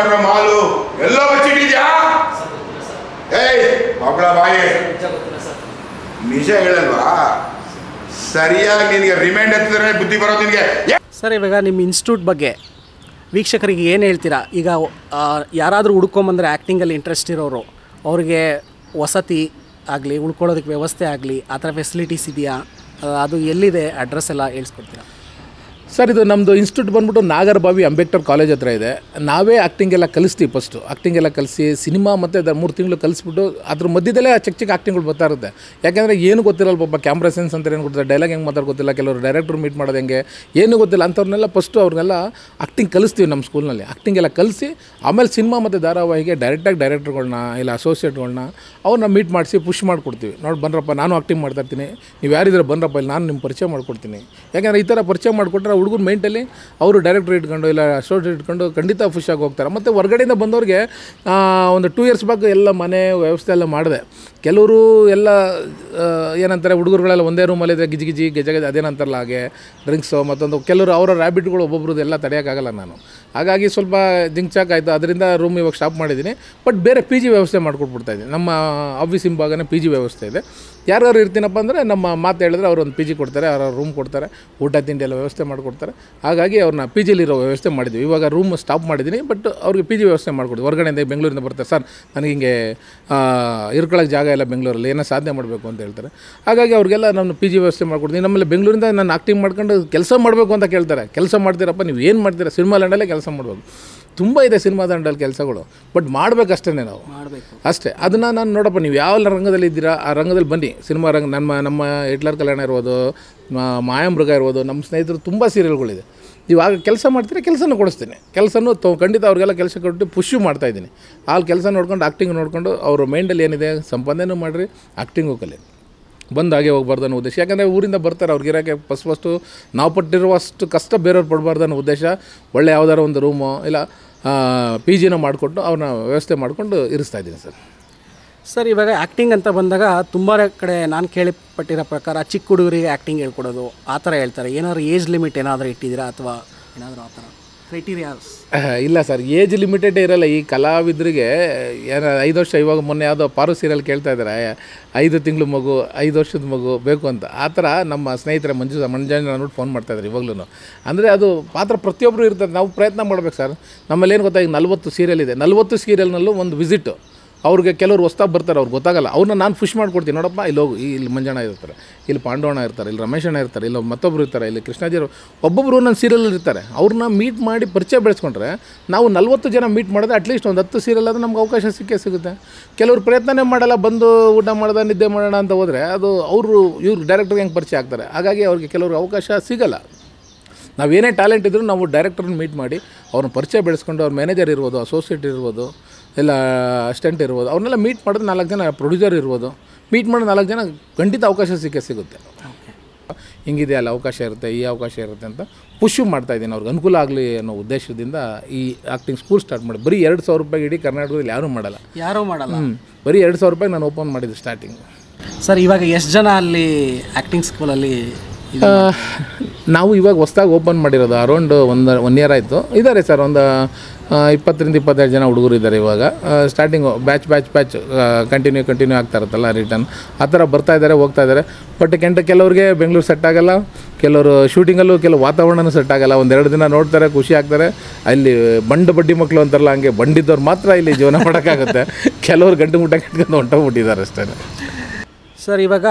ಮಾಡಿರೋ ಮಾಲು ಎಲ್ಲ ಬಚ್ಚಿಟ್ಟಿದ್ಯಾ ಏಯ್ ಮಕ್ಕಳ ಬಾಯಿ ನಿಜ ಹೇಳಲ್ವಾ ಸರಿಯಾಗಿ ನಿನಗೆ ರಿಮೈಂಡ್ ಎತ್ತಿದ್ರೆ ಬುದ್ಧಿ ಬರೋದು ನಿನಗೆ ಸರ್ ಇವಾಗ ನಿಮ್ಮ ಇನ್ಸ್ಟಿಟ್ಯೂಟ್ ಬಗ್ಗೆ ವೀಕ್ಷಕರಿಗೆ ಏನು ಹೇಳ್ತೀರಾ ಈಗ ಆ, ಯಾರಾದರೂ ಹುಡ್ಕೊಂಬಂದರೆ ಆ್ಯಕ್ಟಿಂಗಲ್ಲಿ ಇಂಟ್ರೆಸ್ಟ್ ಇರೋರು ಅವ್ರಿಗೆ ವಸತಿ ಆಗಲಿ ಉಳ್ಕೊಳ್ಳೋದಕ್ಕೆ ವ್ಯವಸ್ಥೆ ಆಗಲಿ ಆ ಥರ ಫೆಸಿಲಿಟೀಸ್ ಇದೆಯಾ ಆ, ಅದು ಎಲ್ಲಿದೆ ಅಡ್ರೆಸ್ ಎಲ್ಲ ಹೇಳ್ಸ್ಕೊಡ್ತೀರಾ ಸರ್ ಇದು ನಮ್ಮದು ಇನ್ಸ್ಟಿಟ್ಯೂಟ್ ಬಂದ್ಬಿಟ್ಟು ನಾಗರಬಾವಿ ಅಂಬೇಡ್ಕರ್ ಕಾಲೇಜ್ ಹತ್ರ ಇದೆ ನಾವೇ ಆ್ಯಕ್ಟಿಂಗ್ ಎಲ್ಲ ಕಲಿಸ್ತೀವಿ ಫಸ್ಟು ಆ್ಯಕ್ಟಿಂಗ್ ಎಲ್ಲ ಕಲಿಸಿ ಸಿನಿಮಾ ಮತ್ತು ಅದ್ರ ಮೂರು ತಿಂಗಳು ಕಲಿಸ್ಬಿಟ್ಟು ಅದ್ರ ಮಧ್ಯದಲ್ಲೇ ಚಿಕ್ಕ ಚಿಕ್ಕ ಆ್ಯಕ್ಟಿಂಗ್ಗಳು ಬರ್ತಾ ಇರುತ್ತೆ ಯಾಕೆಂದರೆ ಏನು ಗೊತ್ತಿರಲ್ಲ ಪಾಪ ಕ್ಯಾಮ್ರಾ ಸೆನ್ಸ್ ಅಂತ ಏನು ಗೊತ್ತಿಲ್ಲ ಡೈಲಾಗ್ ಹೆಂಗೆ ಮಾತಾಡ್ ಗೊತ್ತಿಲ್ಲ ಕೆಲವರು ಡೈರೆಕ್ಟ್ರ್ ಮೀಟ್ ಮಾಡೋದು ಹೆಂಗೆ ಏನು ಗೊತ್ತಿಲ್ಲ ಅಂಥವ್ರನ್ನೆಲ್ಲ ಫಸ್ಟು ಅವ್ರನ್ನೆಲ್ಲ ಆ್ಯಕ್ಟಿಂಗ್ ಕಲಿಸ್ತೀವಿ ನಮ್ಮ ಸ್ಕೂಲ್ನಲ್ಲಿ ಆ್ಯಕ್ಟಿಂಗ್ ಎಲ್ಲ ಕಲಿಸಿ ಆಮೇಲೆ ಸಿನಿಮಾ ಮತ್ತು ಧಾರಾವಾಹಿಗೆ ಡೈರೆಕ್ಟಾಗಿ ಡೈರೆಕ್ಟ್ರುಗಳ್ನ ಇಲ್ಲ ಅಸೋಸಿಯೇಟ್ಗಳ್ನ ಅವ್ರನ್ನ ಮೀಟ್ ಮಾಡಿಸಿ ಪುಷ್ ಮಾಡಿಕೊಡ್ತೀವಿ ನೋಡಿ ಬನ್ರಪ್ಪ ನಾನು ಆ್ಯಕ್ಟಿಂಗ್ ಮಾಡ್ತಾ ಇರ್ತೀನಿ ನೀವು ಯಾರಿದ್ರೆ ಬನ್ರಪ್ಪ ಇಲ್ಲಿ ನಾನು ನಿಮ್ಮ ಪರಿಚಯ ಮಾಡಿಕೊಡ್ತೀನಿ ಯಾಕೆಂದರೆ ಈ ಥರ ಪರಿಚಯ ಮಾಡಿಕೊಟ್ರೆ ಹುಡುಗರ ಮೈಂಟಲ್ಲಿ ಅವರು ಡೈರೆಕ್ಟ್ರ್ ಇಟ್ಕೊಂಡು ಇಲ್ಲ ಅಸೋಸಿಯೇಟ್ ಇಟ್ಕೊಂಡು ಖಂಡಿತ ಖುಷಿಯಾಗಿ ಹೋಗ್ತಾರೆ ಮತ್ತು ಹೊರಗಡೆಯಿಂದ ಬಂದವ್ರಿಗೆ ಆ, ಒಂದು ಟೂ ಇಯರ್ಸ್ ಬ್ಯಾಕ್ ಎಲ್ಲ ಮನೆ ವ್ಯವಸ್ಥೆ ಎಲ್ಲ ಮಾಡಿದೆ ಕೆಲವರು ಎಲ್ಲ ಆ, ಏನಂತಾರೆ ಹುಡುಗರುಗಳೆಲ್ಲ ಒಂದೇ ರೂಮಲ್ಲಿದೆ ಗಿಜಿ ಗಿಜಿ ಗೆಜ ಗೆಜ ಅದೇನಂತಾರಲ್ಲ ಹಾಗೆ ಡ್ರಿಂಕ್ಸು ಮತ್ತೊಂದು ಕೆಲವರು ಅವರ ರ್ಯಾಬಿಟ್ಗಳು ಒಬ್ಬೊಬ್ರದ್ದು ಎಲ್ಲ ತಡೆಯೋಕ್ಕಾಗಲ್ಲ ನಾನು ಹಾಗಾಗಿ ಸ್ವಲ್ಪ ಜಿಂಕ್ಚಾಕ್ ಆಯಿತು ಅದರಿಂದ ರೂಮ್ ಇವಾಗ ಸ್ಟಾಪ್ ಮಾಡಿದ್ದೀನಿ ಬಟ್ ಬೇರೆ ಪಿ ಜಿ ವ್ಯವಸ್ಥೆ ಮಾಡಿಕೊಟ್ಬಿಡ್ತಾ ಇದ್ದೀನಿ ನಮ್ಮ ಆಫೀಸ್ ಹಿಂಭಾಗನೇ ಪಿ ಜಿ ವ್ಯವಸ್ಥೆ ಇದೆ ಯಾರ್ಯಾರು ಇರ್ತೀನಪ್ಪ ಅಂದರೆ ನಮ್ಮ ಮಾತು ಹೇಳಿದ್ರೆ ಅವ್ರು ಒಂದು ಪಿ ಜಿ ಕೊಡ್ತಾರೆ ಅವ್ರ ರೂಮ್ ಕೊಡ್ತಾರೆ ಊಟ ತಿಂಡಿ ಎಲ್ಲ ವ್ಯವಸ್ಥೆ ಮಾಡಿಕೊಡ್ತಾರೆ ಹಾಗಾಗಿ ಅವ್ರನ್ನ ಪಿ ಜಿಲಿರೋ ವ್ಯವಸ್ಥೆ ಮಾಡಿದ್ವಿ ಇವಾಗ ರೂಮ್ ಸ್ಟಾಪ್ ಮಾಡಿದ್ದೀನಿ ಬಟ್ ಅವ್ರಿಗೆ ಪಿ ಜಿ ವ್ಯವಸ್ಥೆ ಮಾಡಿಕೊಡ್ತೀವಿ ಹೊರಗಡೆಯಿಂದ ಬೆಂಗಳೂರಿಂದ ಬರ್ತಾರೆ ಸರ್ ನನಗೆ ಹಿಂಗೆ ಇರ್ಕೊಳ್ಳೋಕೆ ಜಾಗ ಇಲ್ಲ ಬೆಂಗಳೂರಲ್ಲಿ ಏನೋ ಸಾಧನೆ ಮಾಡಬೇಕು ಅಂತ ಹೇಳ್ತಾರೆ ಹಾಗಾಗಿ ಅವ್ರಿಗೆಲ್ಲ ನಾನು ಪಿ ಜಿ ವ್ಯವಸ್ಥೆ ಮಾಡ್ಕೊಡ್ತೀನಿ ನಮ್ಮಲ್ಲಿ ಬೆಂಗಳೂರಿಂದ ನಾನು ಆಕ್ಟಿಂಗ್ ಮಾಡ್ಕೊಂಡು ಕೆಲಸ ಮಾಡಬೇಕು ಅಂತ ಕೇಳ್ತಾರೆ ಕೆಲಸ ಮಾಡ್ತೀರಪ್ಪ ನೀವು ಏನು ಮಾಡ್ತೀರಾ ಸಿನಿಮಾ ಲ್ಯಾಂಡಲ್ಲೇ ಕೆಲಸ ಮಾಡಬೇಕು ತುಂಬ ಇದೆ ಸಿನಿಮಾ ದಂಡಲ್ಲಿ ಕೆಲಸಗಳು ಬಟ್ ಮಾಡಬೇಕಷ್ಟೇ ನಾವು ಮಾಡಬೇಕು ಅಷ್ಟೇ ಅದನ್ನು ನಾನು ನೋಡಪ್ಪ ನೀವು ಯಾವ ರಂಗದಲ್ಲಿ ಇದ್ದೀರಾ ಆ ರಂಗದಲ್ಲಿ ಬನ್ನಿ ಸಿನಿಮಾ ರಂಗ ನಮ್ಮ ನಮ್ಮ ಹಿಟ್ಲರ್ ಕಲ್ಯಾಣ ಇರ್ಬೋದು ಮಾ- ಮಾಯಾಮೃಗ ಇರ್ಬೋದು ನಮ್ಮ ಸ್ನೇಹಿತರು ತುಂಬ ಸೀರಿಯಲ್ಗಳಿದೆ ನೀವು ಆಗ ಕೆಲಸ ಮಾಡ್ತೀರಾ ಕೆಲಸನೂ ಕೊಡಿಸ್ತೀನಿ ಕೆಲಸನೂ ತೊ ಖಂಡಿತ ಅವ್ರಿಗೆಲ್ಲ ಕೆಲಸ ಕೊಟ್ಟು ಪುಷು ಮಾಡ್ತಾಯಿದ್ದೀನಿ ಅಲ್ಲಿ ಕೆಲಸ ನೋಡ್ಕೊಂಡು ಆ್ಯಕ್ಟಿಂಗ್ ನೋಡ್ಕೊಂಡು ಅವ್ರ ಮೈಂಡಲ್ಲಿ ಏನಿದೆ ಸಂಪಾದನೆನೂ ಮಾಡಿರಿ ಆ್ಯಕ್ಟಿಂಗು ಕಲಿ ಬಂದು ಹಾಗೆ ಹೋಗ್ಬಾರ್ದು ಅನ್ನೋ ಉದ್ದೇಶ ಯಾಕಂದರೆ ಊರಿಂದ ಬರ್ತಾರೆ ಅವ್ರಿಗೆ ಇರೋಕ್ಕೆ ಫಸ್ಟ್ ಫಸ್ಟು ನಾವು ಪಟ್ಟಿರುವಷ್ಟು ಕಷ್ಟ ಬೇರೆಯವ್ರು ಪಡಬಾರ್ದು ಅನ್ನೋ ಉದ್ದೇಶ ಒಳ್ಳೆ ಯಾವ್ದಾರು ಒಂದು ರೂಮು ಇಲ್ಲ ಪಿ ಜಿನ ಮಾಡಿಕೊಟ್ಟು ಅವ್ರನ್ನ ವ್ಯವಸ್ಥೆ ಮಾಡಿಕೊಂಡು ಇರಿಸ್ತಾ ಇದ್ದೀನಿ ಸರ್ ಸರ್ ಇವಾಗ ಆ್ಯಕ್ಟಿಂಗ್ ಅಂತ ಬಂದಾಗ ತುಂಬ ಕಡೆ ನಾನು ಕೇಳಿಪಟ್ಟಿರೋ ಪ್ರಕಾರ ಚಿಕ್ಕ ಹುಡುಗರಿಗೆ ಆ್ಯಕ್ಟಿಂಗ್ ಹೇಳ್ಕೊಡೋದು ಆ ಥರ ಹೇಳ್ತಾರೆ ಏನಾದ್ರು ಏಜ್ ಲಿಮಿಟ್ ಏನಾದರೂ ಇಟ್ಟಿದ್ದೀರಾ ಅಥವಾ ಏನಾದರೂ ಆ ಥರ ಕ್ರೈಟೀರಿಯಾಸ್ ಆಹ್, ಇಲ್ಲ ಸರ್ ಏಜ್ ಲಿಮಿಟೆಡ್ ಇರಲ್ಲ ಈ ಕಲಾವಿದರಿಗೆ ಏನೋ ಐದು ವರ್ಷ ಇವಾಗ ಮೊನ್ನೆ ಯಾವುದೋ ಪಾರು ಸೀರಿಯಲ್ ಕೇಳ್ತಾ ಇದ್ದಾರೆ ಐದು ತಿಂಗಳು ಮಗು ಐದು ವರ್ಷದ ಮಗು ಬೇಕು ಅಂತ ಆ ಥರ ನಮ್ಮ ಸ್ನೇಹಿತರ ಮಂಜು ಮಂಜಾನ ನೋಡ್ಬಿಟ್ಟು ಫೋನ್ ಮಾಡ್ತಾ ಇದ್ದಾರೆ ಇವಾಗಲೂ ಅಂದರೆ ಅದು ಪಾತ್ರ ಪ್ರತಿಯೊಬ್ಬರು ಇರ್ತಾರೆ ನಾವು ಪ್ರಯತ್ನ ಮಾಡ್ಬೇಕು ಸರ್ ನಮ್ಮಲ್ಲಿ ಏನು ಗೊತ್ತಾ ಈಗ ನಲ್ವತ್ತು ಸೀರಿಯಲ್ ಇದೆ ನಲ್ವತ್ತು ಸೀರಿಯಲ್ನಲ್ಲೂ ಒಂದು ವಿಸಿಟು ಅವ್ರಿಗೆ ಕೆಲವರು ಹೊಸ್ದಾಗಿ ಬರ್ತಾರೆ ಅವ್ರಿಗೆ ಗೊತ್ತಾಗಲ್ಲ ಅವ್ರನ್ನ ನಾನು ಪುಷ್ ಮಾಡ್ಕೊಡ್ತೀನಿ ನೋಡಪ್ಪ ಇಲ್ಲಿ ಹೋಗು ಇಲ್ಲಿ ಮಂಜಣ್ಣ ಇರ್ತಾರೆ ಇಲ್ಲಿ ಪಾಂಡವಣ್ಣ ಇರ್ತಾರೆ ಇಲ್ಲಿ ರಮೇಶಣ್ಣ ಇರ್ತಾರೆ ಇಲ್ಲಿ ಮತ್ತೊಬ್ಬರು ಇರ್ತಾರೆ ಇಲ್ಲಿ ಕೃಷ್ಣಾಜಿರು ಒಬ್ಬೊಬ್ಬರು ನನ್ನ ಸೀರಿಯಲಲ್ಲಿ ಇರ್ತಾರೆ ಅವ್ರನ್ನ ಮೀಟ್ ಮಾಡಿ ಪರಿಚಯ ಬೆಳೆಸ್ಕೊಂಡ್ರೆ ನಾವು ನಲ್ವತ್ತು ಜನ ಮೀಟ್ ಮಾಡಿದ್ರೆ ಅಟ್ಲೀಸ್ಟ್ ಒಂದು ಹತ್ತು ಸೀರಿಯಲ್ ಆದರೂ ನಮ್ಗೆ ಅವಕಾಶ ಸಿಕ್ಕೇ ಸಿಗುತ್ತೆ ಕೆಲವರು ಪ್ರಯತ್ನನೇ ಮಾಡಲ್ಲ ಬಂದು ಊಟ ಮಾಡ್ದೆ ನಿದ್ದೆ ಮಾಡೋಣ ಅಂತ ಹೋದರೆ ಅದು ಅವರು ಇವ್ರು ಡೈರೆಕ್ಟರ್ಗೆ ಹೆಂಗೆ ಪರಿಚಯ ಆಗ್ತಾರೆ ಹಾಗಾಗಿ ಅವ್ರಿಗೆ ಕೆಲವ್ರಿಗೆ ಅವಕಾಶ ಸಿಗಲ್ಲ ನಾವೇನೇ ಟ್ಯಾಲೆಂಟ್ ಇದ್ದರೂ ನಾವು ಡೈರೆಕ್ಟರ್ನ ಮೀಟ್ ಮಾಡಿ ಅವ್ರನ್ನ ಪರಿಚಯ ಬೆಳೆಸ್ಕೊಂಡು ಅವ್ರ ಮ್ಯಾನೇಜರ್ ಇರ್ಬೋದು ಅಸೋಸಿಯೇಟ್ ಇರ್ಬೋದು ಇಲ್ಲ ಅಸಿಸ್ಟೆಂಟ್ ಇರ್ಬೋದು ಅವ್ರನ್ನೆಲ್ಲ ಮೀಟ್ ಮಾಡಿದ್ರೆ ನಾಲ್ಕು ಜನ ಪ್ರೊಡ್ಯೂಸರ್ ಇರ್ಬೋದು ಮೀಟ್ ಮಾಡಿ ನಾಲ್ಕು ಜನ ಖಂಡಿತ ಅವಕಾಶ ಸಿಕ್ಕೇ ಸಿಗುತ್ತೆ ಹಿಂಗಿದೆ ಅಲ್ಲಿ ಅವಕಾಶ ಇರುತ್ತೆ ಈ ಅವಕಾಶ ಇರುತ್ತೆ ಅಂತ ಪುಷು ಮಾಡ್ತಾ ಇದ್ದೀನಿ ಅವ್ರಿಗೆ ಅನುಕೂಲ ಆಗಲಿ ಅನ್ನೋ ಉದ್ದೇಶದಿಂದ ಈ ಆ್ಯಕ್ಟಿಂಗ್ ಸ್ಕೂಲ್ ಸ್ಟಾರ್ಟ್ ಮಾಡಿ ಬರೀ ಎರಡು ಸಾವಿರ ರೂಪಾಯಿ ಇಡೀ ಕರ್ನಾಟಕದಲ್ಲಿ ಯಾರೂ ಮಾಡಲ್ಲ ಯಾರೂ ಮಾಡಲ್ಲ ಹ್ಞೂ ಬರೀ ಎರಡು ಸಾವಿರ ರೂಪಾಯಿ ನಾನು ಓಪನ್ ಮಾಡಿದ್ದು ಸ್ಟಾರ್ಟಿಂಗ್ ಸರ್ ಇವಾಗ ಎಷ್ಟು ಜನ ಅಲ್ಲಿ ಆ್ಯಕ್ಟಿಂಗ್ ಸ್ಕೂಲಲ್ಲಿ ಆ, ನಾವು ಇವಾಗ ಹೊಸ್ದಾಗಿ ಓಪನ್ ಮಾಡಿರೋದು ಅರೌಂಡ್ ಒಂದು ಒನ್ ಇಯರ್ ಆಯಿತು ಇದ್ದಾರೆ ಸರ್ ಒಂದು ಆ, ಇಪ್ಪತ್ತರಿಂದ ಇಪ್ಪತ್ತೆರಡು ಜನ ಹುಡುಗರು ಇದ್ದಾರೆ ಇವಾಗ starting batch batch batch continue continue ಆಗ್ತಾ ಇರುತ್ತಲ್ಲ ರಿಟರ್ನ್ ಆ ಥರ ಬರ್ತಾ ಇದ್ದಾರೆ ಹೋಗ್ತಾ ಇದ್ದಾರೆ ಬಟ್ ಕೆಂಟ ಕೆಲವ್ರಿಗೆ ಬೆಂಗಳೂರು ಸೆಟ್ ಆಗಲ್ಲ ಕೆಲವರು ಶೂಟಿಂಗಲ್ಲೂ ಕೆಲವು ವಾತಾವರಣನೂ ಸೆಟ್ ಆಗಲ್ಲ ಒಂದೆರಡು ದಿನ ನೋಡ್ತಾರೆ ಖುಷಿ ಆಗ್ತಾರೆ ಅಲ್ಲಿ ಬಂಡು ಬಡ್ಡಿ ಮಕ್ಕಳು ಅಂತಾರಲ್ಲ ಹಂಗೆ ಬಂಡಿದ್ದವ್ರು ಮಾತ್ರ ಇಲ್ಲಿ ಜೀವನ ಮಾಡೋಕ್ಕಾಗುತ್ತೆ ಕೆಲವರು ಗಂಟು ಮುಟ್ಟ ಕಟ್ಕೊಂಡು ಹೊಂಟೋಗ್ಬಿಟ್ಟಿದ್ದಾರೆ ಅಷ್ಟೇ ಸರ್ ಇವಾಗ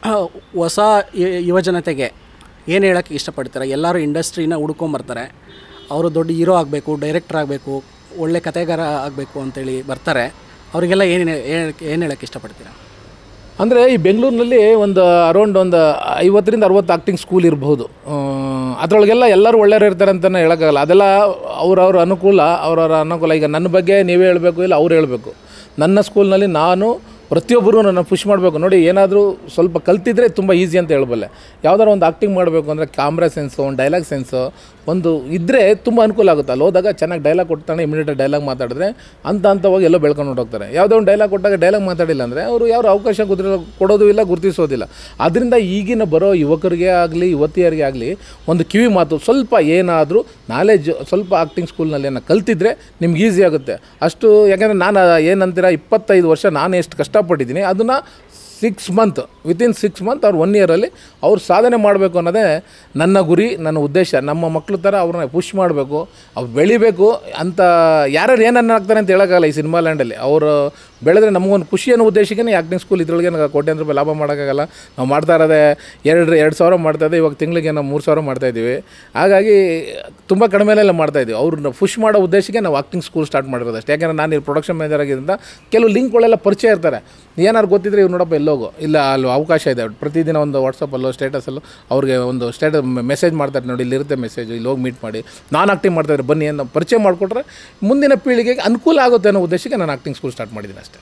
ಹೊಸ ಯ- ಯುವಜನತೆಗೆ ಏನು ಹೇಳೋಕ್ಕೆ ಇಷ್ಟಪಡ್ತಾರೆ ಎಲ್ಲರೂ ಇಂಡಸ್ಟ್ರಿನ ಹುಡ್ಕೊಂಬರ್ತಾರೆ ಅವರು ದೊಡ್ಡ ಹೀರೋ ಆಗಬೇಕು ಡೈರೆಕ್ಟರ್ ಆಗಬೇಕು ಒಳ್ಳೆ ಕತೆಗಾರ ಆಗಬೇಕು ಅಂತೇಳಿ ಬರ್ತಾರೆ ಅವರಿಗೆಲ್ಲ ಏನು ಏನು ಹೇಳೋಕ್ಕೆ ಇಷ್ಟಪಡ್ತೀರಾ ಅಂದರೆ ಈ ಬೆಂಗಳೂರಿನಲ್ಲಿ ಒಂದು ಅರೌಂಡ್ ಒಂದು ಐವತ್ತರಿಂದ ಅರವತ್ತು ಆ್ಯಕ್ಟಿಂಗ್ ಸ್ಕೂಲ್ ಇರಬಹುದು ಅದರೊಳಗೆಲ್ಲ ಎಲ್ಲರೂ ಒಳ್ಳೆಯವ್ರು ಇರ್ತಾರೆ ಅಂತಲೇ ಹೇಳೋಕ್ಕಾಗಲ್ಲ ಅದೆಲ್ಲ ಅವ್ರವ್ರ ಅನುಕೂಲ ಅವ್ರವ್ರ ಅನುಕೂಲ ಈಗ ನನ್ನ ಬಗ್ಗೆ ನೀವೇ ಹೇಳಬೇಕು ಇಲ್ಲ ಅವ್ರು ಹೇಳಬೇಕು ನನ್ನ ಸ್ಕೂಲ್ನಲ್ಲಿ ನಾನು ಪ್ರತಿಯೊಬ್ಬರು ನನ್ನ ಪುಷ್ ಮಾಡಬೇಕು ನೋಡಿ ಏನಾದರೂ ಸ್ವಲ್ಪ ಕಲ್ತಿದ್ರೆ ತುಂಬ ಈಸಿ ಅಂತ ಹೇಳಬಲ್ಲೆ ಯಾವ್ದಾರು ಒಂದು ಆ್ಯಕ್ಟಿಂಗ್ ಮಾಡಬೇಕು ಅಂದರೆ ಕ್ಯಾಮ್ರಾ ಸೆನ್ಸು ಒಂದು ಡೈಲಾಗ್ ಸೆನ್ಸು ಒಂದು ಇದ್ದರೆ ತುಂಬ ಅನುಕೂಲ ಆಗುತ್ತೆ ಅಲ್ಲಿ ಹೋದಾಗ ಚೆನ್ನಾಗಿ ಡೈಲಾಗ್ ಕೊಡ್ತಾನೆ ಇಮಿಡಿಯೇಟ್ ಡೈಲಾಗ್ ಮಾತಾಡಿದ್ರೆ ಅಂತ ಹಂತವಾಗಿ ಎಲ್ಲೋ ಬೆಳ್ಕೊಂಡು ಹೊರಟೋಗ್ತಾರೆ ಯಾವುದೋ ಒಂದು ಡೈಲಾಗ್ ಕೊಟ್ಟಾಗ ಡೈಲಾಗ್ ಮಾತಾಡಿಲ್ಲ ಅಂದರೆ ಅವರು ಯಾವ ಅವಕಾಶ ಗುರ್ತಿ ಕೊಡೋದು ಇಲ್ಲ ಗುರುತಿಸೋದಿಲ್ಲ ಅದರಿಂದ ಈಗಿನ ಬರೋ ಯುವಕರಿಗೆ ಆಗಲಿ ಯುವತಿಯರಿಗೆ ಆಗಲಿ ಒಂದು ಕಿವಿ ಮಾತು ಸ್ವಲ್ಪ ಏನಾದರೂ ನಾಲೆಜ್ ಸ್ವಲ್ಪ ಆ್ಯಕ್ಟಿಂಗ್ ಸ್ಕೂಲ್ನಲ್ಲಿ ಏನೋ ಕಲ್ತಿದ್ರೆ ನಿಮ್ಗೆ ಈಸಿ ಆಗುತ್ತೆ ಅಷ್ಟು ಯಾಕೆಂದರೆ ನಾನು ಏನಂತೀರ ಇಪ್ಪತ್ತೈದು ವರ್ಷ ನಾನು ಎಷ್ಟು ಕಷ್ಟಪಟ್ಟಿದ್ದೀನಿ ಅದನ್ನು six month within six month ಅವ್ರು ಒನ್ ಇಯರಲ್ಲಿ ಅವ್ರು ಸಾಧನೆ ಮಾಡಬೇಕು ಅನ್ನೋದೇ ನನ್ನ ಗುರಿ ನನ್ನ ಉದ್ದೇಶ ನಮ್ಮ ಮಕ್ಳ ಥರ ಅವ್ರನ್ನ ಪುಷ್ ಮಾಡಬೇಕು ಅವ್ರು ಬೆಳಿಬೇಕು ಅಂತ ಯಾರ್ಯಾರು ಏನನ್ನ ಆಗ್ತಾರೆ ಅಂತ ಹೇಳೋಕ್ಕಾಗಲ್ಲ ಈ ಸಿನಿಮಾ ಲ್ಯಾಂಡಲ್ಲಿ ಅವರು ಬೆಳೆದ್ರೆ ನಮಗೊಂದು ಖುಷಿ ಅನ್ನೋ ಉದ್ದೇಶಕ್ಕೆ ಆ್ಯಕ್ಟಿಂಗ್ ಸ್ಕೂಲ್ ಇದ್ರೊಳಗೆ ನಾವು ಕೋಟ್ಯಾಂತರ ರೂಪಾಯಿ ಲಾಭ ಮಾಡೋಕ್ಕಾಗಲ್ಲ ನಾವು ಮಾಡ್ತಾ ಇರೋದೇ ಎರಡು ಎರಡು ಸಾವಿರ ಮಾಡ್ತಾ ಇದ್ದೀವಿ ಇವಾಗ ತಿಂಗಳಿಗೆ ನಾವು ಮೂರು ಸಾವಿರ ಮಾಡ್ತಾ ಇದ್ದೀವಿ ಹಾಗಾಗಿ ತುಂಬ ಕಡಿಮೆಲೆಲ್ಲ ಮಾಡ್ತಾ ಇದ್ದೀವಿ ಅವ್ರನ್ನ ಪುಷ್ ಮಾಡೋ ಉದ್ದೇಶಕ್ಕೆ ನಾವು ಆ್ಯಕ್ಟಿಂಗ್ ಸ್ಕೂಲ್ ಸ್ಟಾರ್ಟ್ ಮಾಡಿರೋದು ಅಷ್ಟೇ ಯಾಕಂದರೆ ನಾನು ಇಲ್ಲಿ ಪ್ರೊಡಕ್ಷನ್ ಮ್ಯಾನೇಜರ್ ಆಗಿದ್ದರಿಂದ ಕೆಲವು ಲಿಂಕ್ಗಳೆಲ್ಲ ಪರಿಚಯ ಇರ್ತಾರೆ ಏನಾದ್ರು ಗೊತ್ತಿದ್ರೆ ಇವ್ರು ನೋಡಪ್ಪ ಎಲ್ಲೋಗು ಇಲ್ಲ ಅಲ್ಲಿ ಅವಕಾಶ ಇದೆ ಪ್ರತಿದಿನ ಒಂದು ವಾಟ್ಸಪ್ಪಲ್ಲೋ ಸ್ಟೇಟಸಲ್ಲೋ ಅವ್ರಿಗೆ ಒಂದು ಸ್ಟೇಟಸ್ ಮೆಸೇಜ್ ಮಾಡ್ತಾರೆ ನೋಡಿ ಇಲ್ಲಿರುತ್ತೆ ಮೆಸೇಜ್ ಇಲ್ಲಿ ಹೋಗಿ ಮೀಟ್ ಮಾಡಿ ನಾನು ಆ್ಯಕ್ಟಿಂಗ್ ಮಾಡ್ತಾಯಿದ್ರೆ ಬನ್ನಿ ಅಂತ ಪರಿಚಯ ಮಾಡಿಕೊಟ್ರೆ ಮುಂದಿನ ಪೀಳಿಗೆಗೆ ಅನುಕೂಲ ಆಗುತ್ತೆ ಅನ್ನೋ ಉದ್ದೇಶಕ್ಕೆ ನಾನು ಆ್ಯಕ್ಟಿಂಗ್ ಸ್ಕೂಲ್ ಸ್ಟಾರ್ಟ್ ಮಾಡಿದ್ದೀನಿ ಅಷ್ಟೇ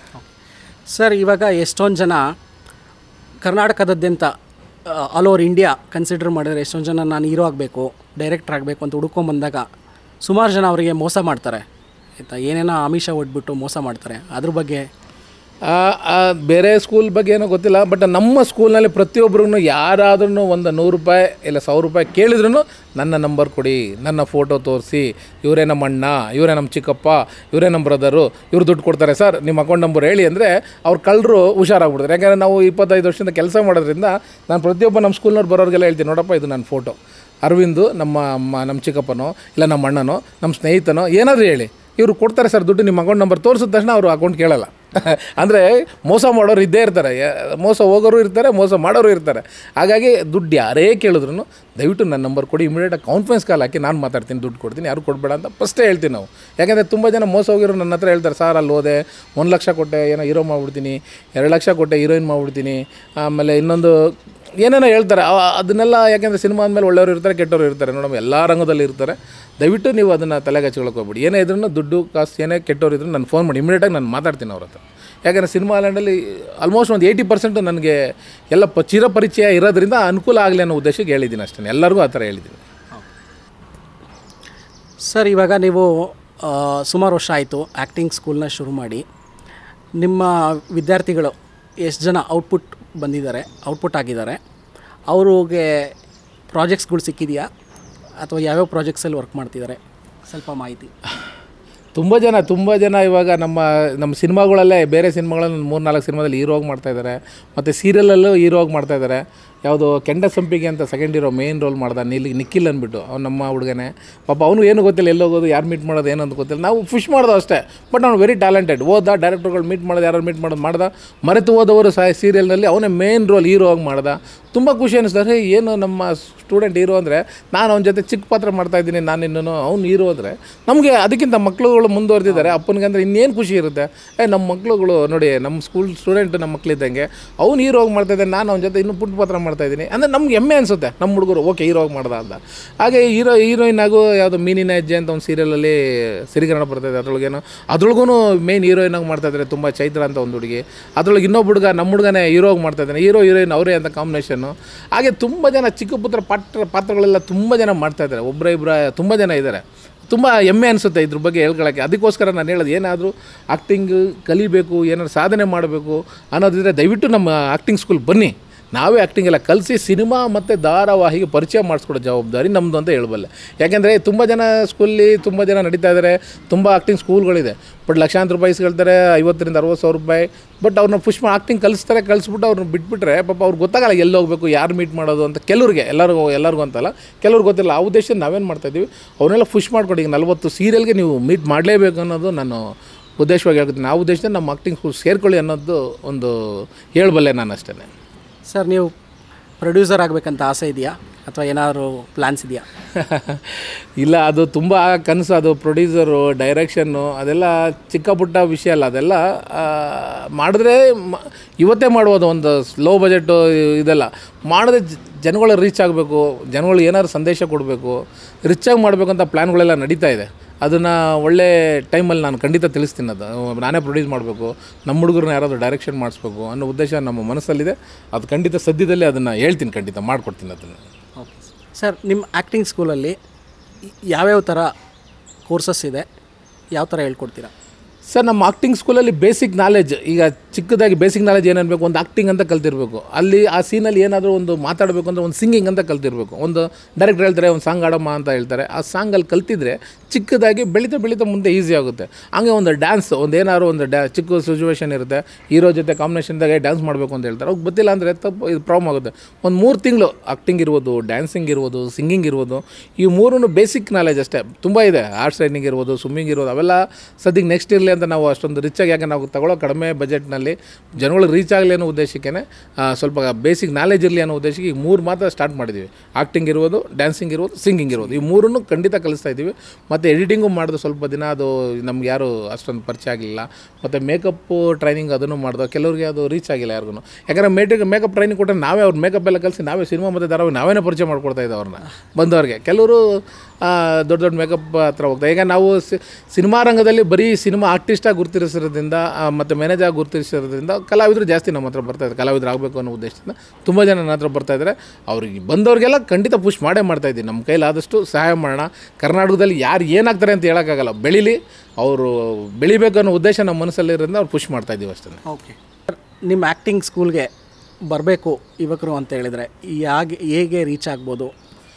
ಸರ್ ಇವಾಗ ಎಷ್ಟೊಂದು ಜನ ಕರ್ನಾಟಕದಾದ್ಯಂತ ಆಲ್ ಓವರ್ ಇಂಡಿಯಾ ಕನ್ಸಿಡರ್ ಮಾಡಿದ್ರೆ ಎಷ್ಟೊಂದು ಜನ ನಾನು ಹೀರೋ ಆಗಬೇಕು ಡೈರೆಕ್ಟರ್ ಆಗಬೇಕು ಅಂತ ಹುಡ್ಕೊಂಬಂದಾಗ ಸುಮಾರು ಜನ ಅವರಿಗೆ ಮೋಸ ಮಾಡ್ತಾರೆ ಆಯಿತಾ ಏನೇನೋ ಆಮಿಷ ಒಡ್ಬಿಟ್ಟು ಮೋಸ ಮಾಡ್ತಾರೆ ಅದ್ರ ಬಗ್ಗೆ ಆ, ಆ, ಬೇರೆ ಸ್ಕೂಲ್ ಬಗ್ಗೆ ಏನೋ ಗೊತ್ತಿಲ್ಲ ಬಟ್ ನಮ್ಮ ಸ್ಕೂಲ್ನಲ್ಲಿ ಪ್ರತಿಯೊಬ್ಬರಿಗೂ ಯಾರಾದ್ರೂ ಒಂದು ನೂರು ರೂಪಾಯಿ ಇಲ್ಲ ಸಾವಿರ ರೂಪಾಯಿ ಕೇಳಿದ್ರು ನನ್ನ ನಂಬರ್ ಕೊಡಿ ನನ್ನ ಫೋಟೋ ತೋರಿಸಿ ಇವರೇ ನಮ್ಮ ಅಣ್ಣ ಇವರೇ ನಮ್ಮ ಚಿಕ್ಕಪ್ಪ ಇವರೇ ನಮ್ಮ ಬ್ರದರು ಇವ್ರು ದುಡ್ಡು ಕೊಡ್ತಾರೆ ಸರ್ ನಿಮ್ಮ ಅಕೌಂಟ್ ನಂಬರ್ ಹೇಳಿ ಅಂದರೆ ಅವ್ರು ಕಳ್ಳರು ಹುಷಾರಾಗ್ಬಿಡ್ತಾರೆ ಯಾಕಂದರೆ ನಾವು ಇಪ್ಪತ್ತೈದು ವರ್ಷದಿಂದ ಕೆಲಸ ಮಾಡೋದ್ರಿಂದ ನಾನು ಪ್ರತಿಯೊಬ್ಬ ನಮ್ಮ ಸ್ಕೂಲ್ನವ್ರು ಬರೋರಿಗೆಲ್ಲ ಹೇಳ್ತೀನಿ ನೋಡಪ್ಪ ಇದು ನನ್ನ ಫೋಟೋ ಅರವಿಂದು ನಮ್ಮ ಅಮ್ಮ ನಮ್ಮ ಚಿಕ್ಕಪ್ಪನೋ ಇಲ್ಲ ನಮ್ಮ ಅಣ್ಣನೋ ನಮ್ಮ ಸ್ನೇಹಿತನೋ ಏನಾದರೂ ಹೇಳಿ ಇವರು ಕೊಡ್ತಾರೆ ಸರ್ ದುಡ್ಡು ನಿಮ್ಮ ಅಕೌಂಟ್ ನಂಬರ್ ತೋರಿಸಿದ ತಕ್ಷಣ ಅವರು ಅಕೌಂಟ್ ಕೇಳಲ್ಲ ಅಂದರೆ ಮೋಸ ಮಾಡೋರು ಇದ್ದೇ ಇರ್ತಾರೆ ಯಾ- ಮೋಸ ಹೋಗೋರು ಇರ್ತಾರೆ ಮೋಸ ಮಾಡೋರು ಇರ್ತಾರೆ ಹಾಗಾಗಿ ದುಡ್ಡು ಯಾರೇ ಕೇಳಿದ್ರು ದಯವಿಟ್ಟು ನನ್ನ ನಂಬರ್ ಕೊಡಿ ಇಮಿಡಿಯೇಟಾಗಿ ಕಾನ್ಫರೆನ್ಸ್ ಕಾಲ್ ಹಾಕಿ ನಾನು ಮಾತಾಡ್ತೀನಿ ದುಡ್ಡು ಕೊಡ್ತೀನಿ ಯಾರು ಕೊಡಬೇಡ ಅಂತ ಫಸ್ಟೇ ಹೇಳ್ತೀನಿ ನಾವು ಯಾಕೆಂದರೆ ತುಂಬ ಜನ ಮೋಸ ಹೋಗಿರೋ ನನ್ನ ಹತ್ರ ಹೇಳ್ತಾರೆ ಸರ್ ಅಲ್ಲಿ ಹೋದೆ ಒಂದು ಲಕ್ಷ ಕೊಟ್ಟೆ ಏನೋ ಹೀರೋ ಮಾಡ್ಬಿಡ್ತೀನಿ ಎರಡು ಲಕ್ಷ ಕೊಟ್ಟೆ ಹೀರೋಯಿನ್ ಮಾಡ್ಬಿಡ್ತೀನಿ ಆಮೇಲೆ ಇನ್ನೊಂದು ಏನೇನೋ ಹೇಳ್ತಾರೆ ಅವ- ಅದನ್ನೆಲ್ಲ ಯಾಕೆಂದರೆ ಸಿನಿಮಾ ಅಂದಮೇಲೆ ಒಳ್ಳೆಯವರು ಇರ್ತಾರೆ ಕೆಟ್ಟವರು ಇರ್ತಾರೆ ನೋಡಮ್ಮ ಎಲ್ಲ ರಂಗದಲ್ಲಿ ಇರ್ತಾರೆ ದಯವಿಟ್ಟು ನೀವು ಅದನ್ನು ತಲೆಗೆ ಹಚ್ಕೊಳಕ್ಕೆ ಹೋಗ್ಬಿಡಿ ಏನೇ ಇದ್ರೂ ದುಡ್ಡು ಕಾಸು ಏನೇ ಕೆಟ್ಟವ್ರು ಇದ್ರೂ ನಾನು ಫೋನ್ ಮಾಡಿ ಇಮಿಡಿಯೇಟಾಗಿ ನಾನು ಮಾತಾಡ್ತೀನಿ ಅವ್ರ ಹತ್ರ ಯಾಕಂದರೆ ಸಿನಿಮಾ ಲ್ಯಾಂಡಲ್ಲಿ ಆಲ್ಮೋಸ್ಟ್ ಒಂದು ಏಯ್ಟಿ ಪರ್ಸೆಂಟು ನನಗೆ ಎಲ್ಲ ಪ ಚಿರಪರಿಚಯ ಇರೋದ್ರಿಂದ ಅನುಕೂಲ ಆಗಲಿ ಅನ್ನೋ ಉದ್ದೇಶಕ್ಕೆ ಹೇಳಿದ್ದೀನಿ ಅಷ್ಟೇ ಎಲ್ಲರಿಗೂ ಆ ಥರ ಹೇಳಿದ್ದೀನಿ ಸರ್ ಇವಾಗ ನೀವು ಆ, ಸುಮಾರು ವರ್ಷ ಆಯಿತು ಆ್ಯಕ್ಟಿಂಗ್ ಸ್ಕೂಲ್ನ ಶುರು ಮಾಡಿ ನಿಮ್ಮ ವಿದ್ಯಾರ್ಥಿಗಳು ಎಷ್ಟು ಜನ ಔಟ್ಪುಟ್ ಬಂದಿದ್ದಾರೆ ಔಟ್ಪುಟ್ ಆಗಿದ್ದಾರೆ ಅವ್ರಿಗೆ ಪ್ರಾಜೆಕ್ಟ್ಸ್ಗಳು ಸಿಕ್ಕಿದೆಯಾ ಅಥವಾ ಯಾವ್ಯಾವ ಪ್ರಾಜೆಕ್ಟ್ಸಲ್ಲಿ ವರ್ಕ್ ಮಾಡ್ತಿದ್ದಾರೆ ಸ್ವಲ್ಪ ಮಾಹಿತಿ ತುಂಬ ಜನ ತುಂಬ ಜನ ಇವಾಗ ನಮ್ಮ ನಮ್ಮ ಸಿನಿಮಾಗಳಲ್ಲೇ ಬೇರೆ ಸಿನಿಮಾಗಳಲ್ಲಿ ಮೂರು ನಾಲ್ಕು ಸಿನಿಮಾದಲ್ಲಿ ಹೀರೋ ಆಗಿ ಮಾಡ್ತಾ ಇದ್ದಾರೆ ಮತ್ತು ಸೀರಿಯಲಲ್ಲೂ ಹೀರೋ ಆಗಿ ಮಾಡ್ತಾ ಇದ್ದಾರೆ ಯಾವುದು ಕೆಂಡ ಸಂಪಿಗೆ ಅಂತ ಸೆಕೆಂಡ್ ಹೀರೋ ಮೇನ್ ರೋಲ್ ಮಾಡ್ದ ನೀಲಿ ನಿಖಿಲ್ ಅಂದ್ಬಿಟ್ಟು ಅವ್ನು ನಮ್ಮ ಹುಡುಗನೇ ಪಾಪ ಅವನು ಏನು ಗೊತ್ತಿಲ್ಲ ಎಲ್ಲೋಗೋದು ಯಾರು ಮೀಟ್ ಮಾಡೋದು ಏನು ಅಂತ ಗೊತ್ತಿಲ್ಲ ನಾವು ಫಿಶ್ ಮಾಡೋದು ಅಷ್ಟೇ ಬಟ್ ಅವ್ನು ವೆರಿ ಟ್ಯಾಲೆಂಟೆಡ್ ಓದ ಡೈರೆಕ್ಟರ್ಗಳು ಮೀಟ್ ಮಾಡೋದು ಯಾರು ಮೀಟ್ ಮಾಡೋದು ಮಾಡ್ದ ಮರೆತು ಹೋದವರು ಸಹ ಸೀರಿಯಲ್ನಲ್ಲಿ ಅವನೇ ಮೇನ್ ರೋಲ್ ಹೀರೋ ಆಗಿ ಮಾಡ್ದ ತುಂಬ ಖುಷಿ ಅನಿಸ್ತಾರೆ ಏನು ನಮ್ಮ ಸ್ಟೂಡೆಂಟ್ ಹೀರೋ ಅಂದರೆ ನಾನು ಅವನ ಜೊತೆ ಚಿಕ್ಕ ಪಾತ್ರ ಮಾಡ್ತಾ ಇದ್ದೀನಿ ನಾನು ಇನ್ನೂ ಅವ್ನು ಹೀರೋ ಅಂದರೆ ನಮಗೆ ಅದಕ್ಕಿಂತ ಮಕ್ಕಳುಗಳು ಮುಂದುವರೆದಿದ್ದಾರೆ ಅಪ್ಪನಿಗೆ ಅಂದರೆ ಇನ್ನೇನು ಖುಷಿ ಇರುತ್ತೆ ಏ ನಮ್ಮ ಮಕ್ಕಳುಗಳು ನೋಡಿ ನಮ್ಮ ಸ್ಕೂಲ್ ಸ್ಟೂಡೆಂಟ್ ನಮ್ಮ ಮಕ್ಕಳಿದ್ದಂಗೆ ಅವ್ನು ಹೀರೋ ಆಗಿ ಮಾಡ್ತಾ ಇದ್ದಾನೆ ನಾನು ಅವನ ಜೊತೆ ಇನ್ನೂ ಪುಟ್ಟ ಪಾತ್ರ ಮಾಡ್ತಾ ಇದ್ದೀನಿ ಅಂದರೆ ನಮ್ಗೆ ಹೆಮ್ಮೆ ಅನಿಸುತ್ತೆ ನಮ್ಮ ಹುಡುಗರು ಓಕೆ ಹೀರೋ ಆಗಿ ಮಾಡ್ದ ಅಂತ ಹಾಗೆ ಹೀರೋ ಹೀರೋಯಿನ್ ಆಗು ಯಾವುದೋ ಮೀನಿನ ಹೆಜ್ಜೆ ಅಂತ ಒಂದು ಸೀರಿಯಲಲ್ಲಿ ಸಿರಿಗರಣ ಬರ್ತಾಯಿದೆ ಅದ್ರೊಳಗೇನು ಅದ್ರೊಳಗೂ ಮೇನ್ ಹೀರೋಯಿನ್ ಆಗಿ ಮಾಡ್ತಾ ಇದ್ದಾರೆ ತುಂಬ ಚೈತ್ರ ಅಂತ ಒಂದು ಹುಡುಗಿ ಅದ್ರೊಳಗೆ ಇನ್ನೊಬ್ಬ ಹುಡುಗ ನಮ್ಮ ಹುಡುಗನೇ ಹೀರೋ ಆಗಿ ಮಾಡ್ತಾ ಇದ್ದಾನೆ ಹೀರೋ ಹೀರೋಯಿನ್ ಅವರೇ ಅಂತ ಕಾಂಬಿನೇಷನ್ನು ಹಾಗೆ ತುಂಬ ಜನ ಚಿಕ್ಕ ಪುತ್ರ ಪಾತ್ರ ಪಾತ್ರಗಳೆಲ್ಲ ತುಂಬ ಜನ ಮಾಡ್ತಾ ಇದ್ದಾರೆ ಒಬ್ಬರ ಇಬ್ಬರ ತುಂಬ ಜನ ಇದ್ದಾರೆ ತುಂಬ ಹೆಮ್ಮೆ ಅನಿಸುತ್ತೆ ಇದ್ರ ಬಗ್ಗೆ ಹೇಳ್ಕೊಳ್ಳೋಕ್ಕೆ ಅದಕ್ಕೋಸ್ಕರ ನಾನು ಹೇಳೋದು ಏನಾದರೂ ಆ್ಯಕ್ಟಿಂಗ್ ಕಲಿಬೇಕು ಏನಾದ್ರು ಸಾಧನೆ ಮಾಡಬೇಕು ಅನ್ನೋದಿದ್ರೆ ದಯವಿಟ್ಟು ನಮ್ಮ ಆ್ಯಕ್ಟಿಂಗ್ ಸ್ಕೂಲ್ ಬನ್ನಿ ನಾವೇ ಆ್ಯಕ್ಟಿಂಗ್ ಎಲ್ಲ ಕಲಿಸಿ ಸಿನಿಮಾ ಮತ್ತು ಧಾರಾವಾಹಿಗೆ ಪರಿಚಯ ಮಾಡಿಸ್ಕೊಡೋ ಜವಾಬ್ದಾರಿ ನಮ್ಮದು ಅಂತ ಹೇಳಬಲ್ಲೆ ಯಾಕೆಂದರೆ ತುಂಬ ಜನ ಸ್ಕೂಲಲ್ಲಿ ತುಂಬ ಜನ ನಡೀತಾ ಇದ್ದಾರೆ ತುಂಬ ಆ್ಯಕ್ಟಿಂಗ್ ಸ್ಕೂಲ್ಗಳಿದೆ ಬಟ್ ಲಕ್ಷಾಂತರ ರೂಪಾಯಿ ಇಸ್ಕೊಳ್ತಾರೆ ಐವತ್ತರಿಂದ ಅರವತ್ತು ಸಾವಿರ ರೂಪಾಯಿ ಬಟ್ ಅವ್ರನ್ನ ಪುಷ್ ಮಾಡಿ ಆ್ಯಕ್ಟಿಂಗ್ ಕಲಿಸ್ತಾರೆ ಕಲಿಸ್ಬಿಟ್ಟು ಅವ್ರನ್ನ ಬಿಟ್ಬಿಟ್ರೆ ಪಾಪ ಅವ್ರಿಗೆ ಗೊತ್ತಾಗಲ್ಲ ಎಲ್ಲಿ ಹೋಗಬೇಕು ಯಾರು ಮೀಟ್ ಮಾಡೋದು ಅಂತ ಕೆಲವ್ರಿಗೆ ಎಲ್ಲರಿಗೂ ಎಲ್ಲರಿಗೂ ಅಂತಲ್ಲ ಕೆಲವ್ರಿಗೆ ಗೊತ್ತಿಲ್ಲ ಆ ಉದ್ದೇಶ ನಾವೇನು ಮಾಡ್ತಾಯಿದ್ದೀವಿ ಅವನ್ನೆಲ್ಲ ಪುಷ್ ಮಾಡ್ಕೊಡಿ ಈಗ ನಲ್ವತ್ತು ಸೀರಿಯಲ್ಗೆ ನೀವು ಮೀಟ್ ಮಾಡಲೇಬೇಕು ಅನ್ನೋದು ನಾನು ಉದ್ದೇಶವಾಗಿ ಹೇಳ್ತೀನಿ ಆ ಉದ್ದೇಶದಿಂದ ನಮ್ಮ ಆ್ಯಕ್ಟಿಂಗ್ ಸ್ಕೂಲ್ ಸೇರ್ಕೊಳ್ಳಿ ಅನ್ನೋದು ಒಂದು ಹೇಳಬಲ್ಲೆ ನಾನು ಅಷ್ಟೇ ಸರ್ ನೀವು ಪ್ರೊಡ್ಯೂಸರ್ ಆಗಬೇಕಂತ ಆಸೆ ಇದೆಯಾ ಅಥವಾ ಏನಾದರೂ ಪ್ಲ್ಯಾನ್ಸ್ ಇದೆಯಾ ಇಲ್ಲ ಅದು ತುಂಬ ಕನಸು ಅದು ಪ್ರೊಡ್ಯೂಸರು ಡೈರೆಕ್ಷನ್ನು ಅದೆಲ್ಲ ಚಿಕ್ಕ ಪುಟ್ಟ ವಿಷಯ ಅಲ್ಲ ಅದೆಲ್ಲ ಆ, ಮಾಡಿದ್ರೆ ಮ- ಇವತ್ತೇ ಮಾಡ್ಬೋದು ಒಂದು ಲೋ ಬಜೆಟು ಇದೆಲ್ಲ ಮಾಡಿದ್ರೆ ಜ- ಜನಗಳಿಗೆ ರೀಚ್ ಆಗಬೇಕು ಜನಗಳಿಗೆ ಏನಾದ್ರು ಸಂದೇಶ ಕೊಡಬೇಕು ರಿಚಾಗಿ ಮಾಡಬೇಕು ಅಂತ ಪ್ಲ್ಯಾನ್ಗಳೆಲ್ಲ ನಡೀತಾ ಇದೆ ಅದನ್ನು ಒಳ್ಳೆ ಟೈಮಲ್ಲಿ ನಾನು ಖಂಡಿತ ತಿಳಿಸ್ತೀನಿ ಅದು ನಾನೇ ಪ್ರೊಡ್ಯೂಸ್ ಮಾಡಬೇಕು ನಮ್ಮ ಹುಡುಗರನ್ನ ಯಾರಾದರೂ ಡೈರೆಕ್ಷನ್ ಮಾಡಿಸ್ಬೇಕು ಅನ್ನೋ ಉದ್ದೇಶ ನಮ್ಮ ಮನಸ್ಸಲ್ಲಿದೆ ಅದು ಖಂಡಿತ ಸದ್ಯದಲ್ಲೇ ಅದನ್ನು ಹೇಳ್ತೀನಿ ಖಂಡಿತ ಮಾಡಿಕೊಡ್ತೀನಿ ಅದನ್ನು ಓಕೆ ಸರ್ ನಿಮ್ಮ ಆ್ಯಕ್ಟಿಂಗ್ ಸ್ಕೂಲಲ್ಲಿ ಯಾವ್ಯಾವ ಥರ ಕೋರ್ಸಸ್ ಇದೆ ಯಾವ ಥರ ಹೇಳ್ಕೊಡ್ತೀರಾ ಸರ್ ನಮ್ಮ ಆಕ್ಟಿಂಗ್ ಸ್ಕೂಲಲ್ಲಿ ಬೇಸಿಕ್ ನಾಲೆಜ್ ಈಗ ಚಿಕ್ಕದಾಗಿ ಬೇಸಿಕ್ ನಾಲೆಜ್ ಏನಿರಬೇಕು ಒಂದು ಆಕ್ಟಿಂಗ್ ಅಂತ ಕಲ್ತಿರ್ಬೇಕು ಅಲ್ಲಿ ಆ ಸೀನಲ್ಲಿ ಏನಾದರೂ ಒಂದು ಮಾತಾಡಬೇಕು ಅಂದರೆ ಒಂದು ಸಿಂಗಿಂಗ್ ಅಂತ ಕಲ್ತಿರ್ಬೇಕು ಒಂದು ಡೈರೆಕ್ಟರ್ ಹೇಳ್ತಾರೆ ಒಂದು ಸಾಂಗ್ ಆಡಮ್ಮ ಅಂತ ಹೇಳ್ತಾರೆ ಆ ಸಾಂಗಲ್ಲಿ ಕಲ್ತಿದ್ರೆ ಚಿಕ್ಕದಾಗಿ ಬೆಳೀತಾ ಬೆಳೀತಾ ಮುಂದೆ ಈಸಿ ಆಗುತ್ತೆ ಹಂಗೆ ಒಂದು ಡ್ಯಾನ್ಸ್ ಒಂದು ಏನಾದ್ರು ಒಂದು ಡ್ಯಾ ಚಿಕ್ಕ ಸಿಚುವೇಶನ್ ಇರುತ್ತೆ ಹೀರೋ ಜೊತೆ ಕಾಂಬಿನೇಷನ್ದಾಗೆ ಡ್ಯಾನ್ಸ್ ಮಾಡಬೇಕು ಅಂತ ಹೇಳ್ತಾರೆ ಅವ್ರಿಗೆ ಗೊತ್ತಿಲ್ಲ ಅಂದರೆ ತಪ್ಪು ಇದು ಪ್ರಾಬ್ಲಮ್ ಆಗುತ್ತೆ ಒಂದು ಮೂರು ತಿಂಗಳು ಆಕ್ಟಿಂಗ್ ಇರ್ಬೋದು ಡ್ಯಾನ್ಸಿಂಗ್ ಇರ್ಬೋದು ಸಿಂಗಿಂಗ್ ಇರ್ಬೋದು ಈ ಮೂರೂ ಬೇಸಿಕ್ ನಾಲೆಜ್ ಅಷ್ಟೇ ತುಂಬ ಇದೆ ಆರ್ಟ್ಸ್ ಟ್ರೈನಿಂಗ್ ಇರ್ಬೋದು ಸ್ವಿಮ್ಮಿಂಗ್ ಇರ್ಬೋದು ಅವೆಲ್ಲ ಸದ್ಯಕ್ಕೆ ನೆಕ್ಸ್ಟ್ ಇರಲಿ ಅಂತ ನಾವು ಅಷ್ಟೊಂದು ರಿಚಾಗಿ ಯಾಕೆ ನಾವು ತಗೊಳ್ಳೋ ಕಡಿಮೆ ಬಜೆಟ್ನಲ್ಲಿ ಜನಗಳಿಗೆ ರೀಚ್ ಆಗಲಿ ಅನ್ನೋ ಉದ್ದೇಶಕ್ಕೆ ಸ್ವಲ್ಪ ಬೇಸಿಕ್ ನಾಲೆಜ್ ಇರಲಿ ಅನ್ನೋ ಉದ್ದೇಶಕ್ಕೆ ಈಗ ಮೂರು ಮಾತ್ರ ಸ್ಟಾರ್ಟ್ ಮಾಡಿದ್ದೀವಿ ಆಕ್ಟಿಂಗ್ ಇರ್ಬೋದು ಡ್ಯಾನ್ಸಿಂಗ್ ಇರ್ಬೋದು ಸಿಂಗಿಂಗ್ ಇರ್ಬೋದು ಈ ಮೂರನ್ನು ಖಂಡಿತ ಕಲಿಸ್ತಾ ಇದ್ದೀವಿ ಮತ್ತು ಎಡಿಟಿಂಗು ಮಾಡಿದ್ರು ಸ್ವಲ್ಪ ದಿನ ಅದು ನಮ್ಗೆ ಯಾರು ಅಷ್ಟೊಂದು ಪರಿಚಯ ಆಗಲಿಲ್ಲ ಮತ್ತು ಮೇಕಪ್ಪು ಟ್ರೈನಿಂಗ್ ಅದನ್ನು ಮಾಡಿದ್ರು ಕೆಲವರಿಗೆ ಅದು ರೀಚ್ ಆಗಿಲ್ಲ ಯಾರಿಗೂ ಯಾಕಂದರೆ ಮೇಟಿಗೆ ಮೇಕಪ್ ಟ್ರೈನಿಂಗ್ ಕೊಟ್ಟರೆ ನಾವೇ ಅವ್ರ ಮೇಕಪ್ ಎಲ್ಲ ಕಲಿಸಿ ನಾವೇ ಸಿನಿಮಾ ಮತ್ತು ಧಾರಾವಾಹಿ ನಾವೇನೇ ಪರಿಚಯ ಮಾಡ್ಕೊಡ್ತಾ ಇದ್ದೆ ಅವ್ರನ್ನ ಬಂದವ್ರಿಗೆ ಕೆಲವರು ಆ, ದೊಡ್ಡ ದೊಡ್ಡ ಮೇಕಪ್ ಹತ್ರ ಹೋಗ್ತಾರೆ ಈಗ ನಾವು ಸಿ- ಸಿನಿಮಾ ರಂಗದಲ್ಲಿ ಬರೀ ಸಿನಿಮಾ ಆರ್ಟಿಸ್ಟಾಗಿ ಗುರುತಿಸಿರೋದ್ರಿಂದ ಮತ್ತು ಮ್ಯಾನೇಜರ್ ಗುರುತಿಸಿರೋದ್ರಿಂದ ಕಲಾವಿದರು ಜಾಸ್ತಿ ನಮ್ಮ ಹತ್ರ ಬರ್ತಾ ಇದ್ದಾರೆ ಕಲಾವಿದರು ಆಗಬೇಕು ಅನ್ನೋ ಉದ್ದೇಶದಿಂದ ತುಂಬ ಜನ ನನ್ನ ಹತ್ರ ಬರ್ತಾ ಇದ್ದಾರೆ ಅವ್ರಿಗೆ ಬಂದವ್ರಿಗೆಲ್ಲ ಖಂಡಿತ ಪುಷ್ ಮಾಡೇ ಮಾಡ್ತಾ ಇದ್ದೀನಿ ನಮ್ಮ ಕೈಲಾದಷ್ಟು ಸಹಾಯ ಮಾಡೋಣ ಕರ್ನಾಟಕದಲ್ಲಿ ಯಾರು ಏನಾಗ್ತಾರೆ ಅಂತ ಹೇಳೋಕ್ಕಾಗಲ್ಲ ಬೆಳೀಲಿ ಅವರು ಬೆಳಿಬೇಕು ಅನ್ನೋ ಉದ್ದೇಶ ನಮ್ಮ ಮನಸ್ಸಲ್ಲಿರೋದ್ರಿಂದ ಅವ್ರು ಪುಷ್ ಮಾಡ್ತಾ ಇದ್ದೀವಿ ಅಷ್ಟೇ ಓಕೆ ನಿಮ್ಮ ಆ್ಯಕ್ಟಿಂಗ್ ಸ್ಕೂಲ್ಗೆ ಬರಬೇಕು ಯುವಕರು ಅಂತ ಹೇಳಿದರೆ ಯಾಗೆ ಹೇಗೆ ರೀಚ್ ಆಗ್ಬೋದು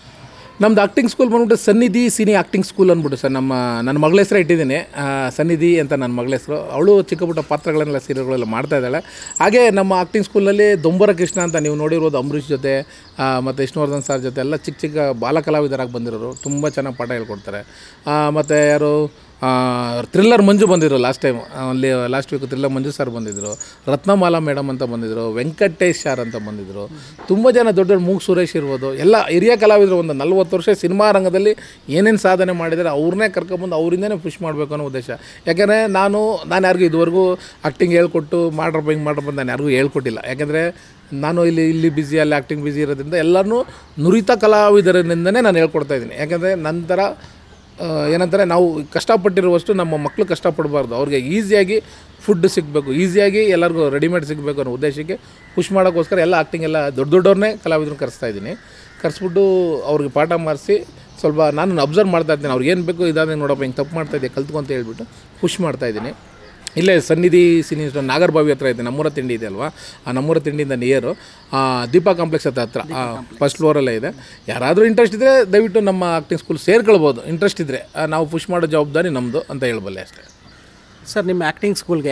ನಮ್ದು ಆಕ್ಟಿಂಗ್ ಸ್ಕೂಲ್ ಬಂದ್ಬಿಟ್ಟು ಸನ್ನಿಧಿ ಸಿನಿ ಆಕ್ಟಿಂಗ್ ಸ್ಕೂಲ್ ಅಂದ್ಬಿಟ್ಟು ಸರ್ ನಮ್ಮ ನನ್ನ ಮಗಳ ಹೆಸರು ಇಟ್ಟಿದ್ದೀನಿ ಆ, ಸನ್ನಿಧಿ ಅಂತ ನನ್ನ ಮಗಳ ಹೆಸರು ಅವಳು ಚಿಕ್ಕ ಪುಟ್ಟ ಪಾತ್ರಗಳನ್ನೆಲ್ಲ ಸೀರಿಯಲ್ಗಳೆಲ್ಲ ಮಾಡ್ತಾ ಇದ್ದಾಳೆ ಹಾಗೆ ನಮ್ಮ ಆಕ್ಟಿಂಗ್ ಸ್ಕೂಲಲ್ಲಿ ದೊಂಬರ ಕೃಷ್ಣ ಅಂತ ನೀವು ನೋಡಿರೋದು ಅಂಬರೀಷ್ ಜೊತೆ ಆ, ಮತ್ತು ವಿಷ್ಣುವರ್ಧನ್ ಸರ್ ಜೊತೆ ಎಲ್ಲ ಚಿಕ್ಕ ಚಿಕ್ಕ ಬಾಲ ಕಲಾವಿದರಾಗಿ ಬಂದಿರೋರು ತುಂಬ ಚೆನ್ನಾಗಿ ಪಾಠ ಹೇಳ್ಕೊಡ್ತಾರೆ ಮತ್ತು ಯಾರು ಥ್ರಿಲ್ಲರ್ ಮಂಜು ಬಂದಿದ್ರು ಲಾಸ್ಟ್ ಟೈಮ್ ಅಲ್ಲಿ last week thriller Manju sir ಬಂದಿದ್ದರು ರತ್ನಮಾಲಾ ಮೇಡಮ್ ಅಂತ ಬಂದಿದ್ದರು ವೆಂಕಟೇಶ್ ಸರ್ ಅಂತ ಬಂದಿದ್ದರು ತುಂಬ ಜನ ದೊಡ್ಡ ದೊಡ್ಡ ಮೂಗ್ ಸುರೇಶ್ ಇರ್ಬೋದು ಎಲ್ಲ ಹಿರಿಯ ಕಲಾವಿದರು ಒಂದು ನಲ್ವತ್ತು ವರ್ಷ ಸಿನಿಮಾ ರಂಗದಲ್ಲಿ ಏನೇನು ಸಾಧನೆ ಮಾಡಿದ್ದಾರೆ ಅವ್ರನ್ನೇ ಕರ್ಕೊಬಂದು ಅವರಿಂದನೇ ಪುಷ್ ಮಾಡಬೇಕು ಅನ್ನೋ ಉದ್ದೇಶ ಯಾಕೆಂದರೆ ನಾನು ನಾನು ಯಾರಿಗೂ ಇದುವರೆಗೂ ಆ್ಯಕ್ಟಿಂಗ್ ಹೇಳ್ಕೊಟ್ಟು ಮಾಡ್ರಪ್ಪ ಹಿಂಗೆ ಮಾಡ್ರಪ್ಪ ಅಂತ ನಾನು ಯಾರಿಗೂ ಹೇಳ್ಕೊಟ್ಟಿಲ್ಲ ಯಾಕೆಂದರೆ ನಾನು ಇಲ್ಲಿ ಇಲ್ಲಿ ಬ್ಯುಸಿ ಅಲ್ಲಿ ಆ್ಯಕ್ಟಿಂಗ್ ಬ್ಯುಸಿ ಇರೋದ್ರಿಂದ ಎಲ್ಲರನ್ನೂ ನುರಿತ ಕಲಾವಿದರಿಂದನೇ ನಾನು ಹೇಳ್ಕೊಡ್ತಾ ಇದ್ದೀನಿ ಯಾಕೆಂದರೆ ನಂತರ ಆ, ಏನಂತಾರೆ ನಾವು ಕಷ್ಟಪಟ್ಟಿರುವಷ್ಟು ನಮ್ಮ ಮಕ್ಕಳು ಕಷ್ಟಪಡಬಾರ್ದು ಅವ್ರಿಗೆ ಈಸಿಯಾಗಿ ಫುಡ್ ಸಿಗಬೇಕು ಈಸಿಯಾಗಿ ಎಲ್ಲರಿಗೂ ರೆಡಿಮೇಡ್ ಸಿಗಬೇಕು ಅನ್ನೋ ಉದ್ದೇಶಕ್ಕೆ ಪುಷ್ ಮಾಡೋಕ್ಕೋಸ್ಕರ ಎಲ್ಲ ಆ್ಯಕ್ಟಿಂಗ್ ಎಲ್ಲ ದೊಡ್ಡ ದೊಡ್ಡವ್ರನ್ನೇ ಕಲಾವಿದ್ರನ್ನ ಕರೆಸ್ತಾ ಇದ್ದೀನಿ ಕರೆಸ್ಬಿಟ್ಟು ಅವ್ರಿಗೆ ಪಾಠ ಮಾಡಿಸಿ ಸ್ವಲ್ಪ ನಾನು ಅಬ್ಸರ್ವ್ ಮಾಡ್ತಾ ಇರ್ತೀನಿ ಅವ್ರಿಗೆ ಏನು ಬೇಕು ಇದಾದ ನೋಡಪ್ಪ ಹಿಂಗೆ ತಪ್ಪು ಮಾಡ್ತಾ ಇದ್ದೆ ಕಲ್ತ್ಕೊ ಅಂತ ಹೇಳ್ಬಿಟ್ಟು ಪುಷ್ ಮಾಡ್ತಾ ಇದ್ದೀನಿ ಇಲ್ಲೇ ಸನ್ನಿಧಿ ಸಿನಿ ನಾಗರಬಾವಿ ಹತ್ರ ಇದೆ ನಮ್ಮೂರ ತಿಂಡಿ ಇದೆ ಅಲ್ವಾ ಆ ನಮ್ಮೂರ ತಿಂಡಿಯಿಂದ ನಿಯರು ದೀಪಾ ಕಾಂಪ್ಲೆಕ್ಸ್ ಹತ್ರ ಹತ್ರ ಫಸ್ಟ್ ಫ್ಲೋರಲ್ಲೇ ಇದೆ ಯಾರಾದರೂ ಇಂಟ್ರೆಸ್ಟ್ ಇದ್ದರೆ ದಯವಿಟ್ಟು ನಮ್ಮ ಆಕ್ಟಿಂಗ್ ಸ್ಕೂಲ್ ಸೇರ್ಕೊಳ್ಬೋದು ಇಂಟ್ರೆಸ್ಟ್ ಇದ್ದರೆ ಆ, ನಾವು ಪುಷ್ ಮಾಡೋ ಜವಾಬ್ದಾರಿ ನಮ್ಮದು ಅಂತ ಹೇಳಬಲ್ಲೆ ಅಷ್ಟೇ ಸರ್ ನಿಮ್ಮ ಆ್ಯಕ್ಟಿಂಗ್ ಸ್ಕೂಲ್ಗೆ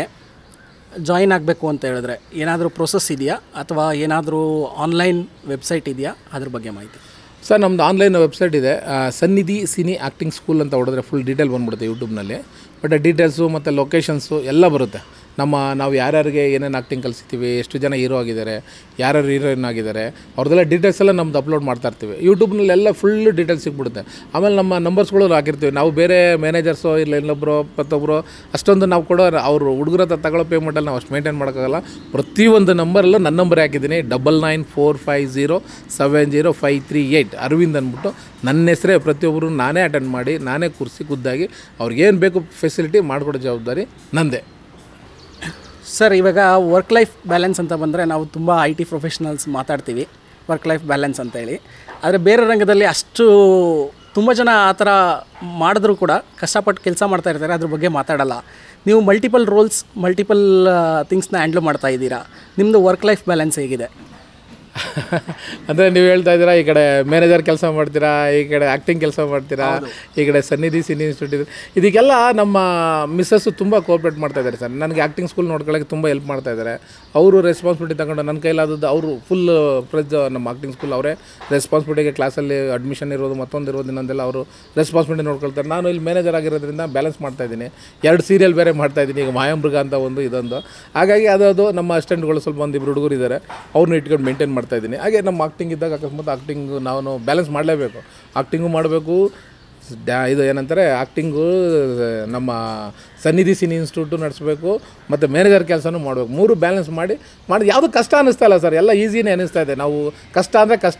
ಜಾಯಿನ್ ಆಗಬೇಕು ಅಂತ ಹೇಳಿದ್ರೆ ಏನಾದರೂ ಪ್ರೊಸೆಸ್ ಇದೆಯಾ ಅಥವಾ ಏನಾದರೂ ಆನ್ಲೈನ್ ವೆಬ್ಸೈಟ್ ಇದೆಯಾ ಅದ್ರ ಬಗ್ಗೆ ಮಾಹಿತಿ ಸರ್ ನಮ್ಮದು ಆನ್ಲೈನ್ ವೆಬ್ಸೈಟ್ ಇದೆ ಆ, ಸನ್ನಿಧಿ ಸಿನಿ ಆ್ಯಕ್ಟಿಂಗ್ ಸ್ಕೂಲ್ ಅಂತ ಹೊಡೆದ್ರೆ ಫುಲ್ ಡೀಟೇಲ್ ಬಂದ್ಬಿಡುತ್ತೆ ಯೂಟ್ಯೂಬ್ನಲ್ಲಿ ಬಟ್ ಡೀಟೇಲ್ಸು ಮತ್ತು ಲೊಕೇಶನ್ಸು ಎಲ್ಲ ಬರುತ್ತೆ ನಮ್ಮ ನಾವು ಯಾರ್ಯಾರಿಗೆ ಏನೇನು ಆ್ಯಕ್ಟಿಂಗ್ ಕಲಿಸ್ತೀವಿ ಎಷ್ಟು ಜನ ಹೀರೋ ಆಗಿದ್ದಾರೆ ಯಾರ್ಯಾರು ಹೀರೋಯಿನ್ ಆಗಿದ್ದಾರೆ ಅವ್ರದ್ದೆಲ್ಲ ಡೀಟೇಲ್ಸ್ ಎಲ್ಲ ನಮ್ದು ಅಪ್ಲೋಡ್ ಮಾಡ್ತಾ ಇರ್ತೀವಿ ಯೂಟ್ಯೂಬ್ನಲ್ಲಿ ಎಲ್ಲ ಫುಲ್ ಡೀಟೇಲ್ಸ್ ಸಿಕ್ಬಿಡುತ್ತೆ ಆಮೇಲೆ ನಮ್ಮ ನಂಬರ್ಸ್ಗಳು ಹಾಕಿರ್ತೀವಿ ನಾವು ಬೇರೆ ಮ್ಯಾನೇಜರ್ಸೋ ಇಲ್ಲ ಇನ್ನೊಬ್ಬರು ಮತ್ತೊಬ್ಬರು ಅಷ್ಟೊಂದು ನಾವು ಕೊಡೋ ಅವರು ಹುಡುಗರ ಹತ್ರ ತಗೊಳ್ಳೋ ಪೇಮೆಂಟಲ್ಲಿ ನಾವು ಅಷ್ಟು ಮೇಂಟೈನ್ ಮಾಡೋಕ್ಕಾಗಲ್ಲ ಪ್ರತಿಯೊಂದು ನಂಬರಲ್ಲೂ ನನ್ನ ನಂಬರ್ ಹಾಕಿದ್ದೀನಿ double nine four five zero seven zero five three eight Aravind ಅಂದ್ಬಿಟ್ಟು ನನ್ನ ಹೆಸರೇ ಪ್ರತಿಯೊಬ್ಬರು ನಾನೇ ಅಟೆಂಡ್ ಮಾಡಿ ನಾನೇ ಕೂರಿಸಿ ಖುದ್ದಾಗಿ ಅವ್ರಿಗೇನು ಬೇಕು ಫೆಸಿಲಿಟಿ ಮಾಡಿಕೊಡೋ ಜವಾಬ್ದಾರಿ ನಂದೇ ಸರ್ ಇವಾಗ ವರ್ಕ್ ಲೈಫ್ ಬ್ಯಾಲೆನ್ಸ್ ಅಂತ ಬಂದರೆ ನಾವು ತುಂಬ ಐ ಟಿ ಪ್ರೊಫೆಷ್ನಲ್ಸ್ ಮಾತಾಡ್ತೀವಿ ವರ್ಕ್ ಲೈಫ್ ಬ್ಯಾಲೆನ್ಸ್ ಅಂತೇಳಿ ಆದರೆ ಬೇರೆ ರಂಗದಲ್ಲಿ ಅಷ್ಟು ತುಂಬ ಜನ ಆ ಥರ ಮಾಡಿದ್ರೂ ಕೂಡ ಕಷ್ಟಪಟ್ಟು ಕೆಲಸ ಮಾಡ್ತಾ ಇರ್ತಾರೆ ಅದ್ರ ಬಗ್ಗೆ ಮಾತಾಡಲ್ಲ ನೀವು ಮಲ್ಟಿಪಲ್ ರೋಲ್ಸ್ ಮಲ್ಟಿಪಲ್ ಥಿಂಗ್ಸ್ನ ಹ್ಯಾಂಡ್ಲ್ ಮಾಡ್ತಾ ಇದ್ದೀರಾ ನಿಮ್ಮದು ವರ್ಕ್ ಲೈಫ್ ಬ್ಯಾಲೆನ್ಸ್ ಹೇಗಿದೆ ಅಂದರೆ ನೀವು ಹೇಳ್ತಾ ಇದ್ದೀರಾ ಈ ಕಡೆ ಮ್ಯಾನೇಜರ್ ಕೆಲಸ ಮಾಡ್ತೀರಾ ಈ ಕಡೆ ಆ್ಯಕ್ಟಿಂಗ್ ಕೆಲಸ ಮಾಡ್ತೀರಾ ಈ ಕಡೆ ಸನ್ನಿಧಿ ಸಿನಿ ಇನ್ಸ್ಟಿಟ್ಯೂಟ್ ಇದೆ ಇದಕ್ಕೆಲ್ಲ ನಮ್ಮ ಮಿಸ್ಸಸ್ಸು ತುಂಬ ಕೋಆಪ್ರೇಟ್ ಮಾಡ್ತಾ ಇದ್ದಾರೆ ಸರ್ ನನಗೆ ಆ್ಯಕ್ಟಿಂಗ್ ಸ್ಕೂಲ್ ನೋಡ್ಕೊಳ್ಳೋಕೆ ತುಂಬ ಹೆಲ್ಪ್ ಮಾಡ್ತಾ ಇದ್ದಾರೆ ಅವರು ರೆಸ್ಪಾನ್ಸಿಬಿಲಿಟಿ ತಗೊಂಡು ನನ್ನ ಕೈಲಾದದ್ದು ಅವರು ಫುಲ್ ಫ್ರೆಜ್ ನಮ್ಮ ಆ್ಯಕ್ಟಿಂಗ್ ಸ್ಕೂಲ್ ಅವರೇ ರೆಸ್ಪಾನ್ಸಿಬಿಲಿಟಿಗೆ ಕ್ಲಾಸಲ್ಲಿ ಅಡ್ಮಿಷನ್ ಇರೋದು ಮತ್ತೊಂದು ಇರೋದು ಇನ್ನೊಂದೆಲ್ಲ ಅವರು ರೆಸ್ಪಾನ್ಸಿಬಿಲಿಟಿ ನೋಡ್ಕೊಳ್ತಾರೆ ನಾನು ಇಲ್ಲಿ ಮ್ಯಾನೇಜರ್ ಆಗಿರೋದ್ರಿಂದ ಬ್ಯಾಲೆನ್ಸ್ ಮಾಡ್ತಾ ಇದ್ದೀನಿ ಎರಡು ಸೀರಿಯಲ್ ಬೇರೆ ಮಾಡ್ತಾ ಇದ್ದೀನಿ ಈಗ ಮಾಯಾಮೃಗ ಅಂತ ಒಂದು ಇದೊಂದು ಹಾಗಾಗಿ ಅದು ಅದು ನಮ್ಮ ಅಸಿಸ್ಟೆಂಟ್ಗಳು ಸ್ವಲ್ಪ ಒಂದಿಬ್ರು ಹುಡುಗರು ಇದ್ದಾರೆ ಅವ್ರನ್ನ ಇಟ್ಕೊಂಡು ಮೇಂಟೈನ್ ಮಾಡ್ತಾ ಇದ್ದೀನಿ ಹಾಗೆ ನಮ್ಮ ಆಕ್ಟಿಂಗ್ ಇದ್ದಾಗ ಅಕಸ್ಮಾತ್ ಆಕ್ಟಿಂಗ್ ನಾವು ಬ್ಯಾಲೆನ್ಸ್ ಮಾಡಲೇಬೇಕು ಆಕ್ಟಿಂಗು ಮಾಡಬೇಕು ಡ್ಯಾ ಇದು ಏನಂತಾರೆ ಆ್ಯಕ್ಟಿಂಗು ನಮ್ಮ ಸನ್ನಿಧಿ ಸಿನಿ ಇನ್ಸ್ಟಿಟ್ಯೂಟು ನಡೆಸಬೇಕು ಮತ್ತು ಮ್ಯಾನೇಜರ್ ಕೆಲಸನೂ ಮಾಡಬೇಕು ಮೂರು ಬ್ಯಾಲೆನ್ಸ್ ಮಾಡಿ ಮಾಡಿ ಯಾವುದು ಕಷ್ಟ ಅನ್ನಿಸ್ತಾ ಇಲ್ಲ ಸರ್ ಎಲ್ಲ ಈಸಿನೇ ಅನ್ನಿಸ್ತಾ ಇದೆ ನಾವು ಕಷ್ಟ ಅಂದರೆ ಕಷ್ಟ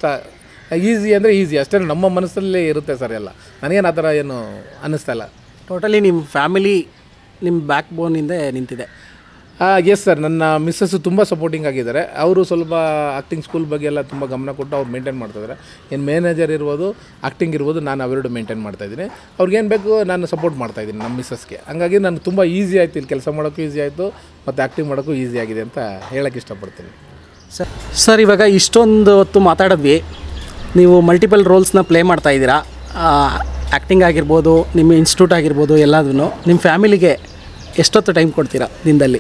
ಈಸಿ ಅಂದರೆ ಈಸಿ ಅಷ್ಟೇ ನಮ್ಮ ಮನಸ್ಸಲ್ಲಿ ಇರುತ್ತೆ ಸರ್ ಎಲ್ಲ ನನಗೇನು ಆ ಥರ ಏನು ಅನ್ನಿಸ್ತಾ ಇಲ್ಲ ಟೋಟಲಿ ನಿಮ್ಮ ಫ್ಯಾಮಿಲಿ ನಿಮ್ಮ ಬ್ಯಾಕ್ ಬೋನಿಂದ ನಿಂತಿದೆ ಎಸ್ ಸರ್ ನನ್ನ ಮಿಸ್ಸಸ್ಸು ತುಂಬ ಸಪೋರ್ಟಿಂಗ್ ಆಗಿದ್ದಾರೆ ಅವರು ಸ್ವಲ್ಪ ಆ್ಯಕ್ಟಿಂಗ್ ಸ್ಕೂಲ್ ಬಗ್ಗೆ ಎಲ್ಲ ತುಂಬ ಗಮನ ಕೊಟ್ಟು ಅವ್ರು ಮೇಂಟೈನ್ ಮಾಡ್ತಿದ್ದಾರೆ ಏನು ಮ್ಯಾನೇಜರ್ ಇರ್ಬೋದು ಆ್ಯಕ್ಟಿಂಗ್ ಇರ್ಬೋದು ನಾನು ಅವೆರಡು ಮೇಂಟೈನ್ ಮಾಡ್ತಾಯಿದ್ದೀನಿ ಅವ್ರಿಗೇನು ಬೇಕು ನಾನು ಸಪೋರ್ಟ್ ಮಾಡ್ತಾಯಿದ್ದೀನಿ ನಮ್ಮ ಮಿಸ್ಸಸ್ಗೆ ಹಂಗಾಗಿ ನನಗೆ ತುಂಬ ಈಸಿ ಆಯಿತು ಇಲ್ಲಿ ಕೆಲಸ ಮಾಡೋಕ್ಕೂ ಈಸಿ ಆಯಿತು ಮತ್ತು ಆ್ಯಕ್ಟಿಂಗ್ ಮಾಡೋಕ್ಕೂ ಈಸಿ ಆಗಿದೆ ಅಂತ ಹೇಳೋಕ್ಕೆ ಇಷ್ಟಪಡ್ತೀನಿ ಸರ್ ಸರ್ ಇವಾಗ ಇಷ್ಟೊಂದು ಹೊತ್ತು ಮಾತಾಡಿದ್ವಿ ನೀವು ಮಲ್ಟಿಪಲ್ ರೋಲ್ಸ್ನ ಪ್ಲೇ ಮಾಡ್ತಾ ಇದ್ದೀರಾ ಆ್ಯಕ್ಟಿಂಗ್ ಆಗಿರ್ಬೋದು ನಿಮ್ಮ ಇನ್ಸ್ಟಿಟ್ಯೂಟ್ ಆಗಿರ್ಬೋದು ಎಲ್ಲದೂ ನಿಮ್ಮ ಫ್ಯಾಮಿಲಿಗೆ ಎಷ್ಟೊತ್ತು ಟೈಮ್ ಕೊಡ್ತೀರಾ ದಿನದಲ್ಲಿ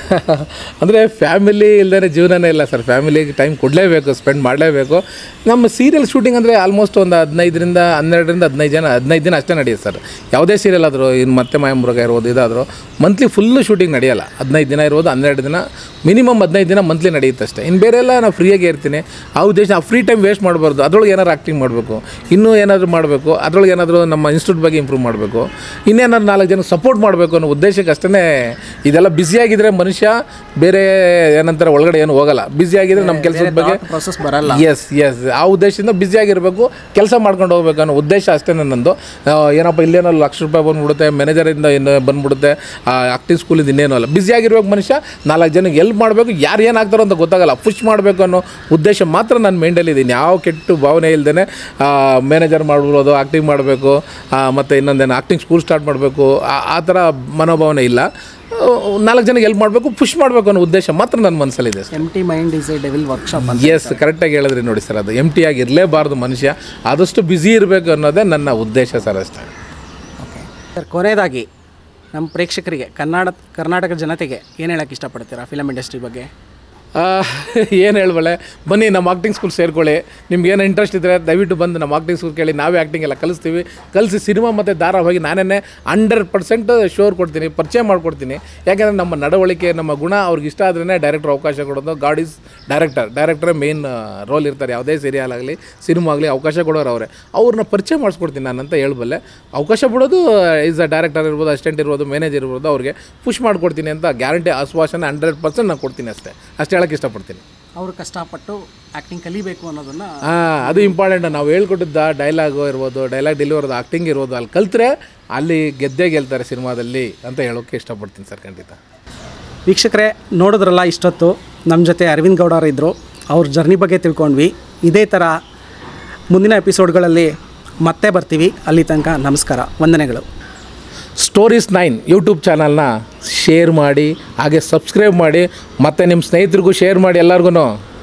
ಅಂದರೆ ಫ್ಯಾಮಿಲಿ ಇಲ್ಲದೇ ಜೀವನನೇ ಇಲ್ಲ ಸರ್ ಫ್ಯಾಮಿಲಿಗೆ ಟೈಮ್ ಕೊಡಲೇಬೇಕು ಸ್ಪೆಂಡ್ ಮಾಡಲೇಬೇಕು ನಮ್ಮ ಸೀರಿಯಲ್ ಶೂಟಿಂಗ್ ಅಂದರೆ ಆಲ್ಮೋಸ್ಟ್ ಒಂದು ಹದಿನೈದರಿಂದ ಹನ್ನೆರಡರಿಂದ ಹದಿನೈದು ಜನ ಹದಿನೈದು ದಿನ ಅಷ್ಟೇ ನಡೆಯುತ್ತೆ ಸರ್ ಯಾವುದೇ ಸೀರಿಯಲ್ ಆದರೂ ಇನ್ನು ಮತ್ತೆ ಮಾಯಮೃಗ ಇರ್ಬೋದು ಇದಾದರೂ ಮಂತ್ಲಿ ಫುಲ್ಲು ಶೂಟಿಂಗ್ ನಡೆಯಲ್ಲ ಹದಿನೈದು ದಿನ ಇರ್ಬೋದು ಹನ್ನೆರಡು ದಿನ ಮಿನಿಮಮ್ ಹದಿನೈದು ದಿನ ಮಂತ್ಲಿ ನಡೆಯುತ್ತೆ ಅಷ್ಟೇ ಇನ್ನು ಬೇರೆ ಎಲ್ಲ ನಾವು ಫ್ರೀಯಾಗಿ ಇರ್ತೀನಿ ಆ ಉದ್ದೇಶ ಆ ಫ್ರೀ ಟೈಮ್ ವೇಸ್ಟ್ ಮಾಡಬಾರ್ದು ಅದ್ರೊಳಗೆ ಏನಾದ್ರು ಆ್ಯಕ್ಟಿಂಗ್ ಮಾಡಬೇಕು ಇನ್ನೂ ಏನಾದರೂ ಮಾಡಬೇಕು ಅದ್ರೊಳಗೆ ಏನಾದರೂ ನಮ್ಮ ಇನ್ಸ್ಟಿಟ್ಯೂಟ್ ಬಗ್ಗೆ ಇಂಪ್ರೂವ್ ಮಾಡಬೇಕು ಇನ್ನೇನಾದ್ರು ನಾಲ್ಕು ಜನಕ್ಕೆ ಸಪೋರ್ಟ್ ಮಾಡಬೇಕು ಅನ್ನೋ ಉದ್ದೇಶಕ್ಕೆ ಅಷ್ಟೇ ಇದೆಲ್ಲ ಬ್ಯುಸಿಯಾಗಿದ್ದರೆ ಮನುಷ್ಯ ಬೇರೆ ಏನಂತಾರೆ ಒಳಗಡೆ ಏನು ಹೋಗಲ್ಲ ಬ್ಯುಸಿಯಾಗಿದ್ದರೆ ನಮ್ಮ ಕೆಲಸದ ಬಗ್ಗೆ ಪ್ರೊಸೆಸ್ ಬರಲ್ಲ ಎಸ್ ಎಸ್ ಆ ಉದ್ದೇಶದಿಂದ ಬ್ಯುಸಿಯಾಗಿರಬೇಕು ಕೆಲಸ ಮಾಡ್ಕೊಂಡು ಹೋಗ್ಬೇಕು ಅನ್ನೋ ಉದ್ದೇಶ ಅಷ್ಟೇ ನನ್ನದು ಆ, ಏನಪ್ಪ ಇಲ್ಲೇನೋ ಲಕ್ಷ ರೂಪಾಯಿ ಬಂದ್ಬಿಡುತ್ತೆ ಮ್ಯಾನೇಜರಿಂದ ಇನ್ನು ಬಂದ್ಬಿಡುತ್ತೆ ಆ್ಯಕ್ಟಿಂಗ್ ಸ್ಕೂಲಿಂದ ಇನ್ನೇನು ಅಲ್ಲ ಬ್ಯುಸಿಯಾಗಿರ್ಬೇಕು ಮನುಷ್ಯ ನಾಲ್ಕು ಜನಕ್ಕೆ ಎಲ್ಪ್ ಮಾಡಬೇಕು ಯಾರು ಏನಾಗ್ತಾರೋ ಅಂತ ಗೊತ್ತಾಗಲ್ಲ ಪುಷ್ ಮಾಡಬೇಕು ಅನ್ನೋ ಉದ್ದೇಶ ಮಾತ್ರ ನಾನು ಮೈಂಡಲ್ಲಿದ್ದೀನಿ ಯಾವ ಕೆಟ್ಟು ಭಾವನೆ ಇಲ್ಲದೇ ಮ್ಯಾನೇಜರ್ ಮಾಡ್ಬೋದು ಆ್ಯಕ್ಟಿಂಗ್ ಮಾಡಬೇಕು ಮತ್ತು ಇನ್ನೊಂದೇನು ಆ್ಯಕ್ಟಿಂಗ್ ಸ್ಕೂಲ್ ಸ್ಟಾರ್ಟ್ ಮಾಡಬೇಕು ಆ ಥರ ಮನೋಭಾವನೆ ಇಲ್ಲ ಆ, ನಾಲ್ಕು ಜನಕ್ಕೆ ಎಲ್ಪ್ ಮಾಡಬೇಕು ಪುಷ್ ಮಾಡಬೇಕು ಅನ್ನೋ ಉದ್ದೇಶ ಮಾತ್ರ ನನ್ನ ಮನಸ್ಸಲ್ಲಿದೆ sir empty mind is a devil workshop ಅಂತ ಎಸ್ ಕರೆಕ್ಟಾಗಿ ಹೇಳಿದ್ರಿ ನೋಡಿ ಸರ್ ಅದು ಎಮ್ ಟಿ ಆಗಿ ಇರಲೇಬಾರ್ದು ಮನುಷ್ಯ ಆದಷ್ಟು ಬ್ಯುಸಿ ಇರಬೇಕು ಅನ್ನೋದೇ ನನ್ನ ಉದ್ದೇಶ ಸರ್ ಅಷ್ಟೇ ಓಕೆ ಸರ್ ಕೊನೆಯದಾಗಿ ನಮ್ಮ ಪ್ರೇಕ್ಷಕರಿಗೆ ಕನ್ನಡ ಕರ್ನಾಟಕ ಜನತೆಗೆ ಏನು ಹೇಳಕ್ಕೆ ಇಷ್ಟಪಡ್ತೀರಾ ಫಿಲಮ್ ಇಂಡಸ್ಟ್ರಿ ಬಗ್ಗೆ ಏನು ಹೇಳ್ಬಳೆ ಬನ್ನಿ ನಮ್ಮ ಆಕ್ಟಿಂಗ್ ಸ್ಕೂಲ್ ಸೇರ್ಕೊಳ್ಳಿ ನಿಮ್ಗೆ ಏನು ಇಂಟ್ರೆಸ್ಟ್ ಇದ್ದರೆ ದಯವಿಟ್ಟು ಬಂದು ನಮ್ಮ ಆಕ್ಟಿಂಗ್ ಸ್ಕೂಲ್ ಕೇಳಿ ನಾವೇ ಆ್ಯಕ್ಟಿಂಗ್ ಎಲ್ಲ ಕಲಿಸ್ತೀವಿ ಕಲಿಸಿ ಸಿನಿಮಾ ಮತ್ತು ಧಾರಾವಾಹಿ ನಾನೇ ಹಂಡ್ರೆಡ್ ಪರ್ಸೆಂಟ್ ಶೋರ್ ಕೊಡ್ತೀನಿ ಪರಿಚಯ ಮಾಡಿಕೊಡ್ತೀನಿ ಯಾಕೆಂದರೆ ನಮ್ಮ ನಡವಳಿಕೆ ನಮ್ಮ ಗುಣ ಅವ್ರಿಗೆ ಇಷ್ಟ ಆದ್ರೇ ಡೈರೆಕ್ಟರ್ ಅವಕಾಶ ಕೊಡೋದು ಗಾಡ್ ಈಸ್ ಡೈರೆಕ್ಟರ್ ಡೈರೆಕ್ಟರೇ ಮೇನ್ ರೋಲ್ ಇರ್ತಾರೆ ಯಾವುದೇ ಸೀರಿಯಲ್ ಆಗಲಿ ಸಿನಿಮಾ ಆಗಲಿ ಅವಕಾಶ ಕೊಡೋರು ಅವರೇ ಅವ್ರನ್ನ ಪರಿಚಯ ಮಾಡಿಸ್ಕೊಡ್ತೀನಿ ನಾನು ಅಂತ ಹೇಳ್ಬಲ್ಲೆ ಅವಕಾಶ ಬಿಡೋದು ಈಸ್ ಅ ಡೈರೆಕ್ಟರ್ ಇರ್ಬೋದು ಅಸಿಸ್ಟೆಂಟ್ ಇರ್ಬೋದು ಮ್ಯಾನೇಜರ್ ಇರ್ಬೋದು ಅವ್ರಿಗೆ ಪುಷ್ ಮಾಡಿಕೊಡ್ತೀನಿ ಅಂತ ಗ್ಯಾರಂಟಿ ಆಶ್ವಾಸನೆ ಹಂಡ್ರೆಡ್ ಪರ್ಸೆಂಟ್ ನಾನು ಕೊಡ್ತೀನಿ ಅಷ್ಟೇ ಅಷ್ಟು ಹೇಳೋಕ್ಕೆ ಇಷ್ಟಪಡ್ತೀನಿ ಅವರು ಕಷ್ಟಪಟ್ಟು ಆ್ಯಕ್ಟಿಂಗ್ ಕಲಿಬೇಕು ಅನ್ನೋದನ್ನು ಹಾಂ ಅದು ಇಂಪಾರ್ಟೆಂಟ್ ನಾವು ಹೇಳ್ಕೊಟ್ಟಿದ್ದ ಡೈಲಾಗು ಇರ್ಬೋದು ಡೈಲಾಗ್ ಡೆಲಿವರ್ದು ಆ್ಯಕ್ಟಿಂಗ್ ಇರ್ಬೋದು ಅಲ್ಲಿ ಕಲ್ತ್ರೆ ಅಲ್ಲಿ ಗೆದ್ದೇ ಗೆಲ್ತಾರೆ ಸಿನಿಮಾದಲ್ಲಿ ಅಂತ ಹೇಳೋಕ್ಕೆ ಇಷ್ಟಪಡ್ತೀನಿ ಸರ್ ಖಂಡಿತ ವೀಕ್ಷಕರೇ ನೋಡಿದ್ರಲ್ಲ ಇಷ್ಟೊತ್ತು ನಮ್ಮ ಜೊತೆ ಅರವಿಂದ್ ಗೌಡರು ಇದ್ದರು ಅವ್ರ ಜರ್ನಿ ಬಗ್ಗೆ ತಿಳ್ಕೊಂಡ್ವಿ ಇದೇ ಥರ ಮುಂದಿನ ಎಪಿಸೋಡ್ಗಳಲ್ಲಿ ಮತ್ತೆ ಬರ್ತೀವಿ ಅಲ್ಲಿ ತನಕ ನಮಸ್ಕಾರ ವಂದನೆಗಳು ಸ್ಟೋರೀಸ್ ನೈನ್ ಯೂಟ್ಯೂಬ್ ಚಾನಲ್ನ ಶೇರ್ ಮಾಡಿ ಹಾಗೆ ಸಬ್ಸ್ಕ್ರೈಬ್ ಮಾಡಿ ಮತ್ತು ನಿಮ್ಮ ಸ್ನೇಹಿತರಿಗೂ ಶೇರ್ ಮಾಡಿ ಎಲ್ಲರಿಗೂ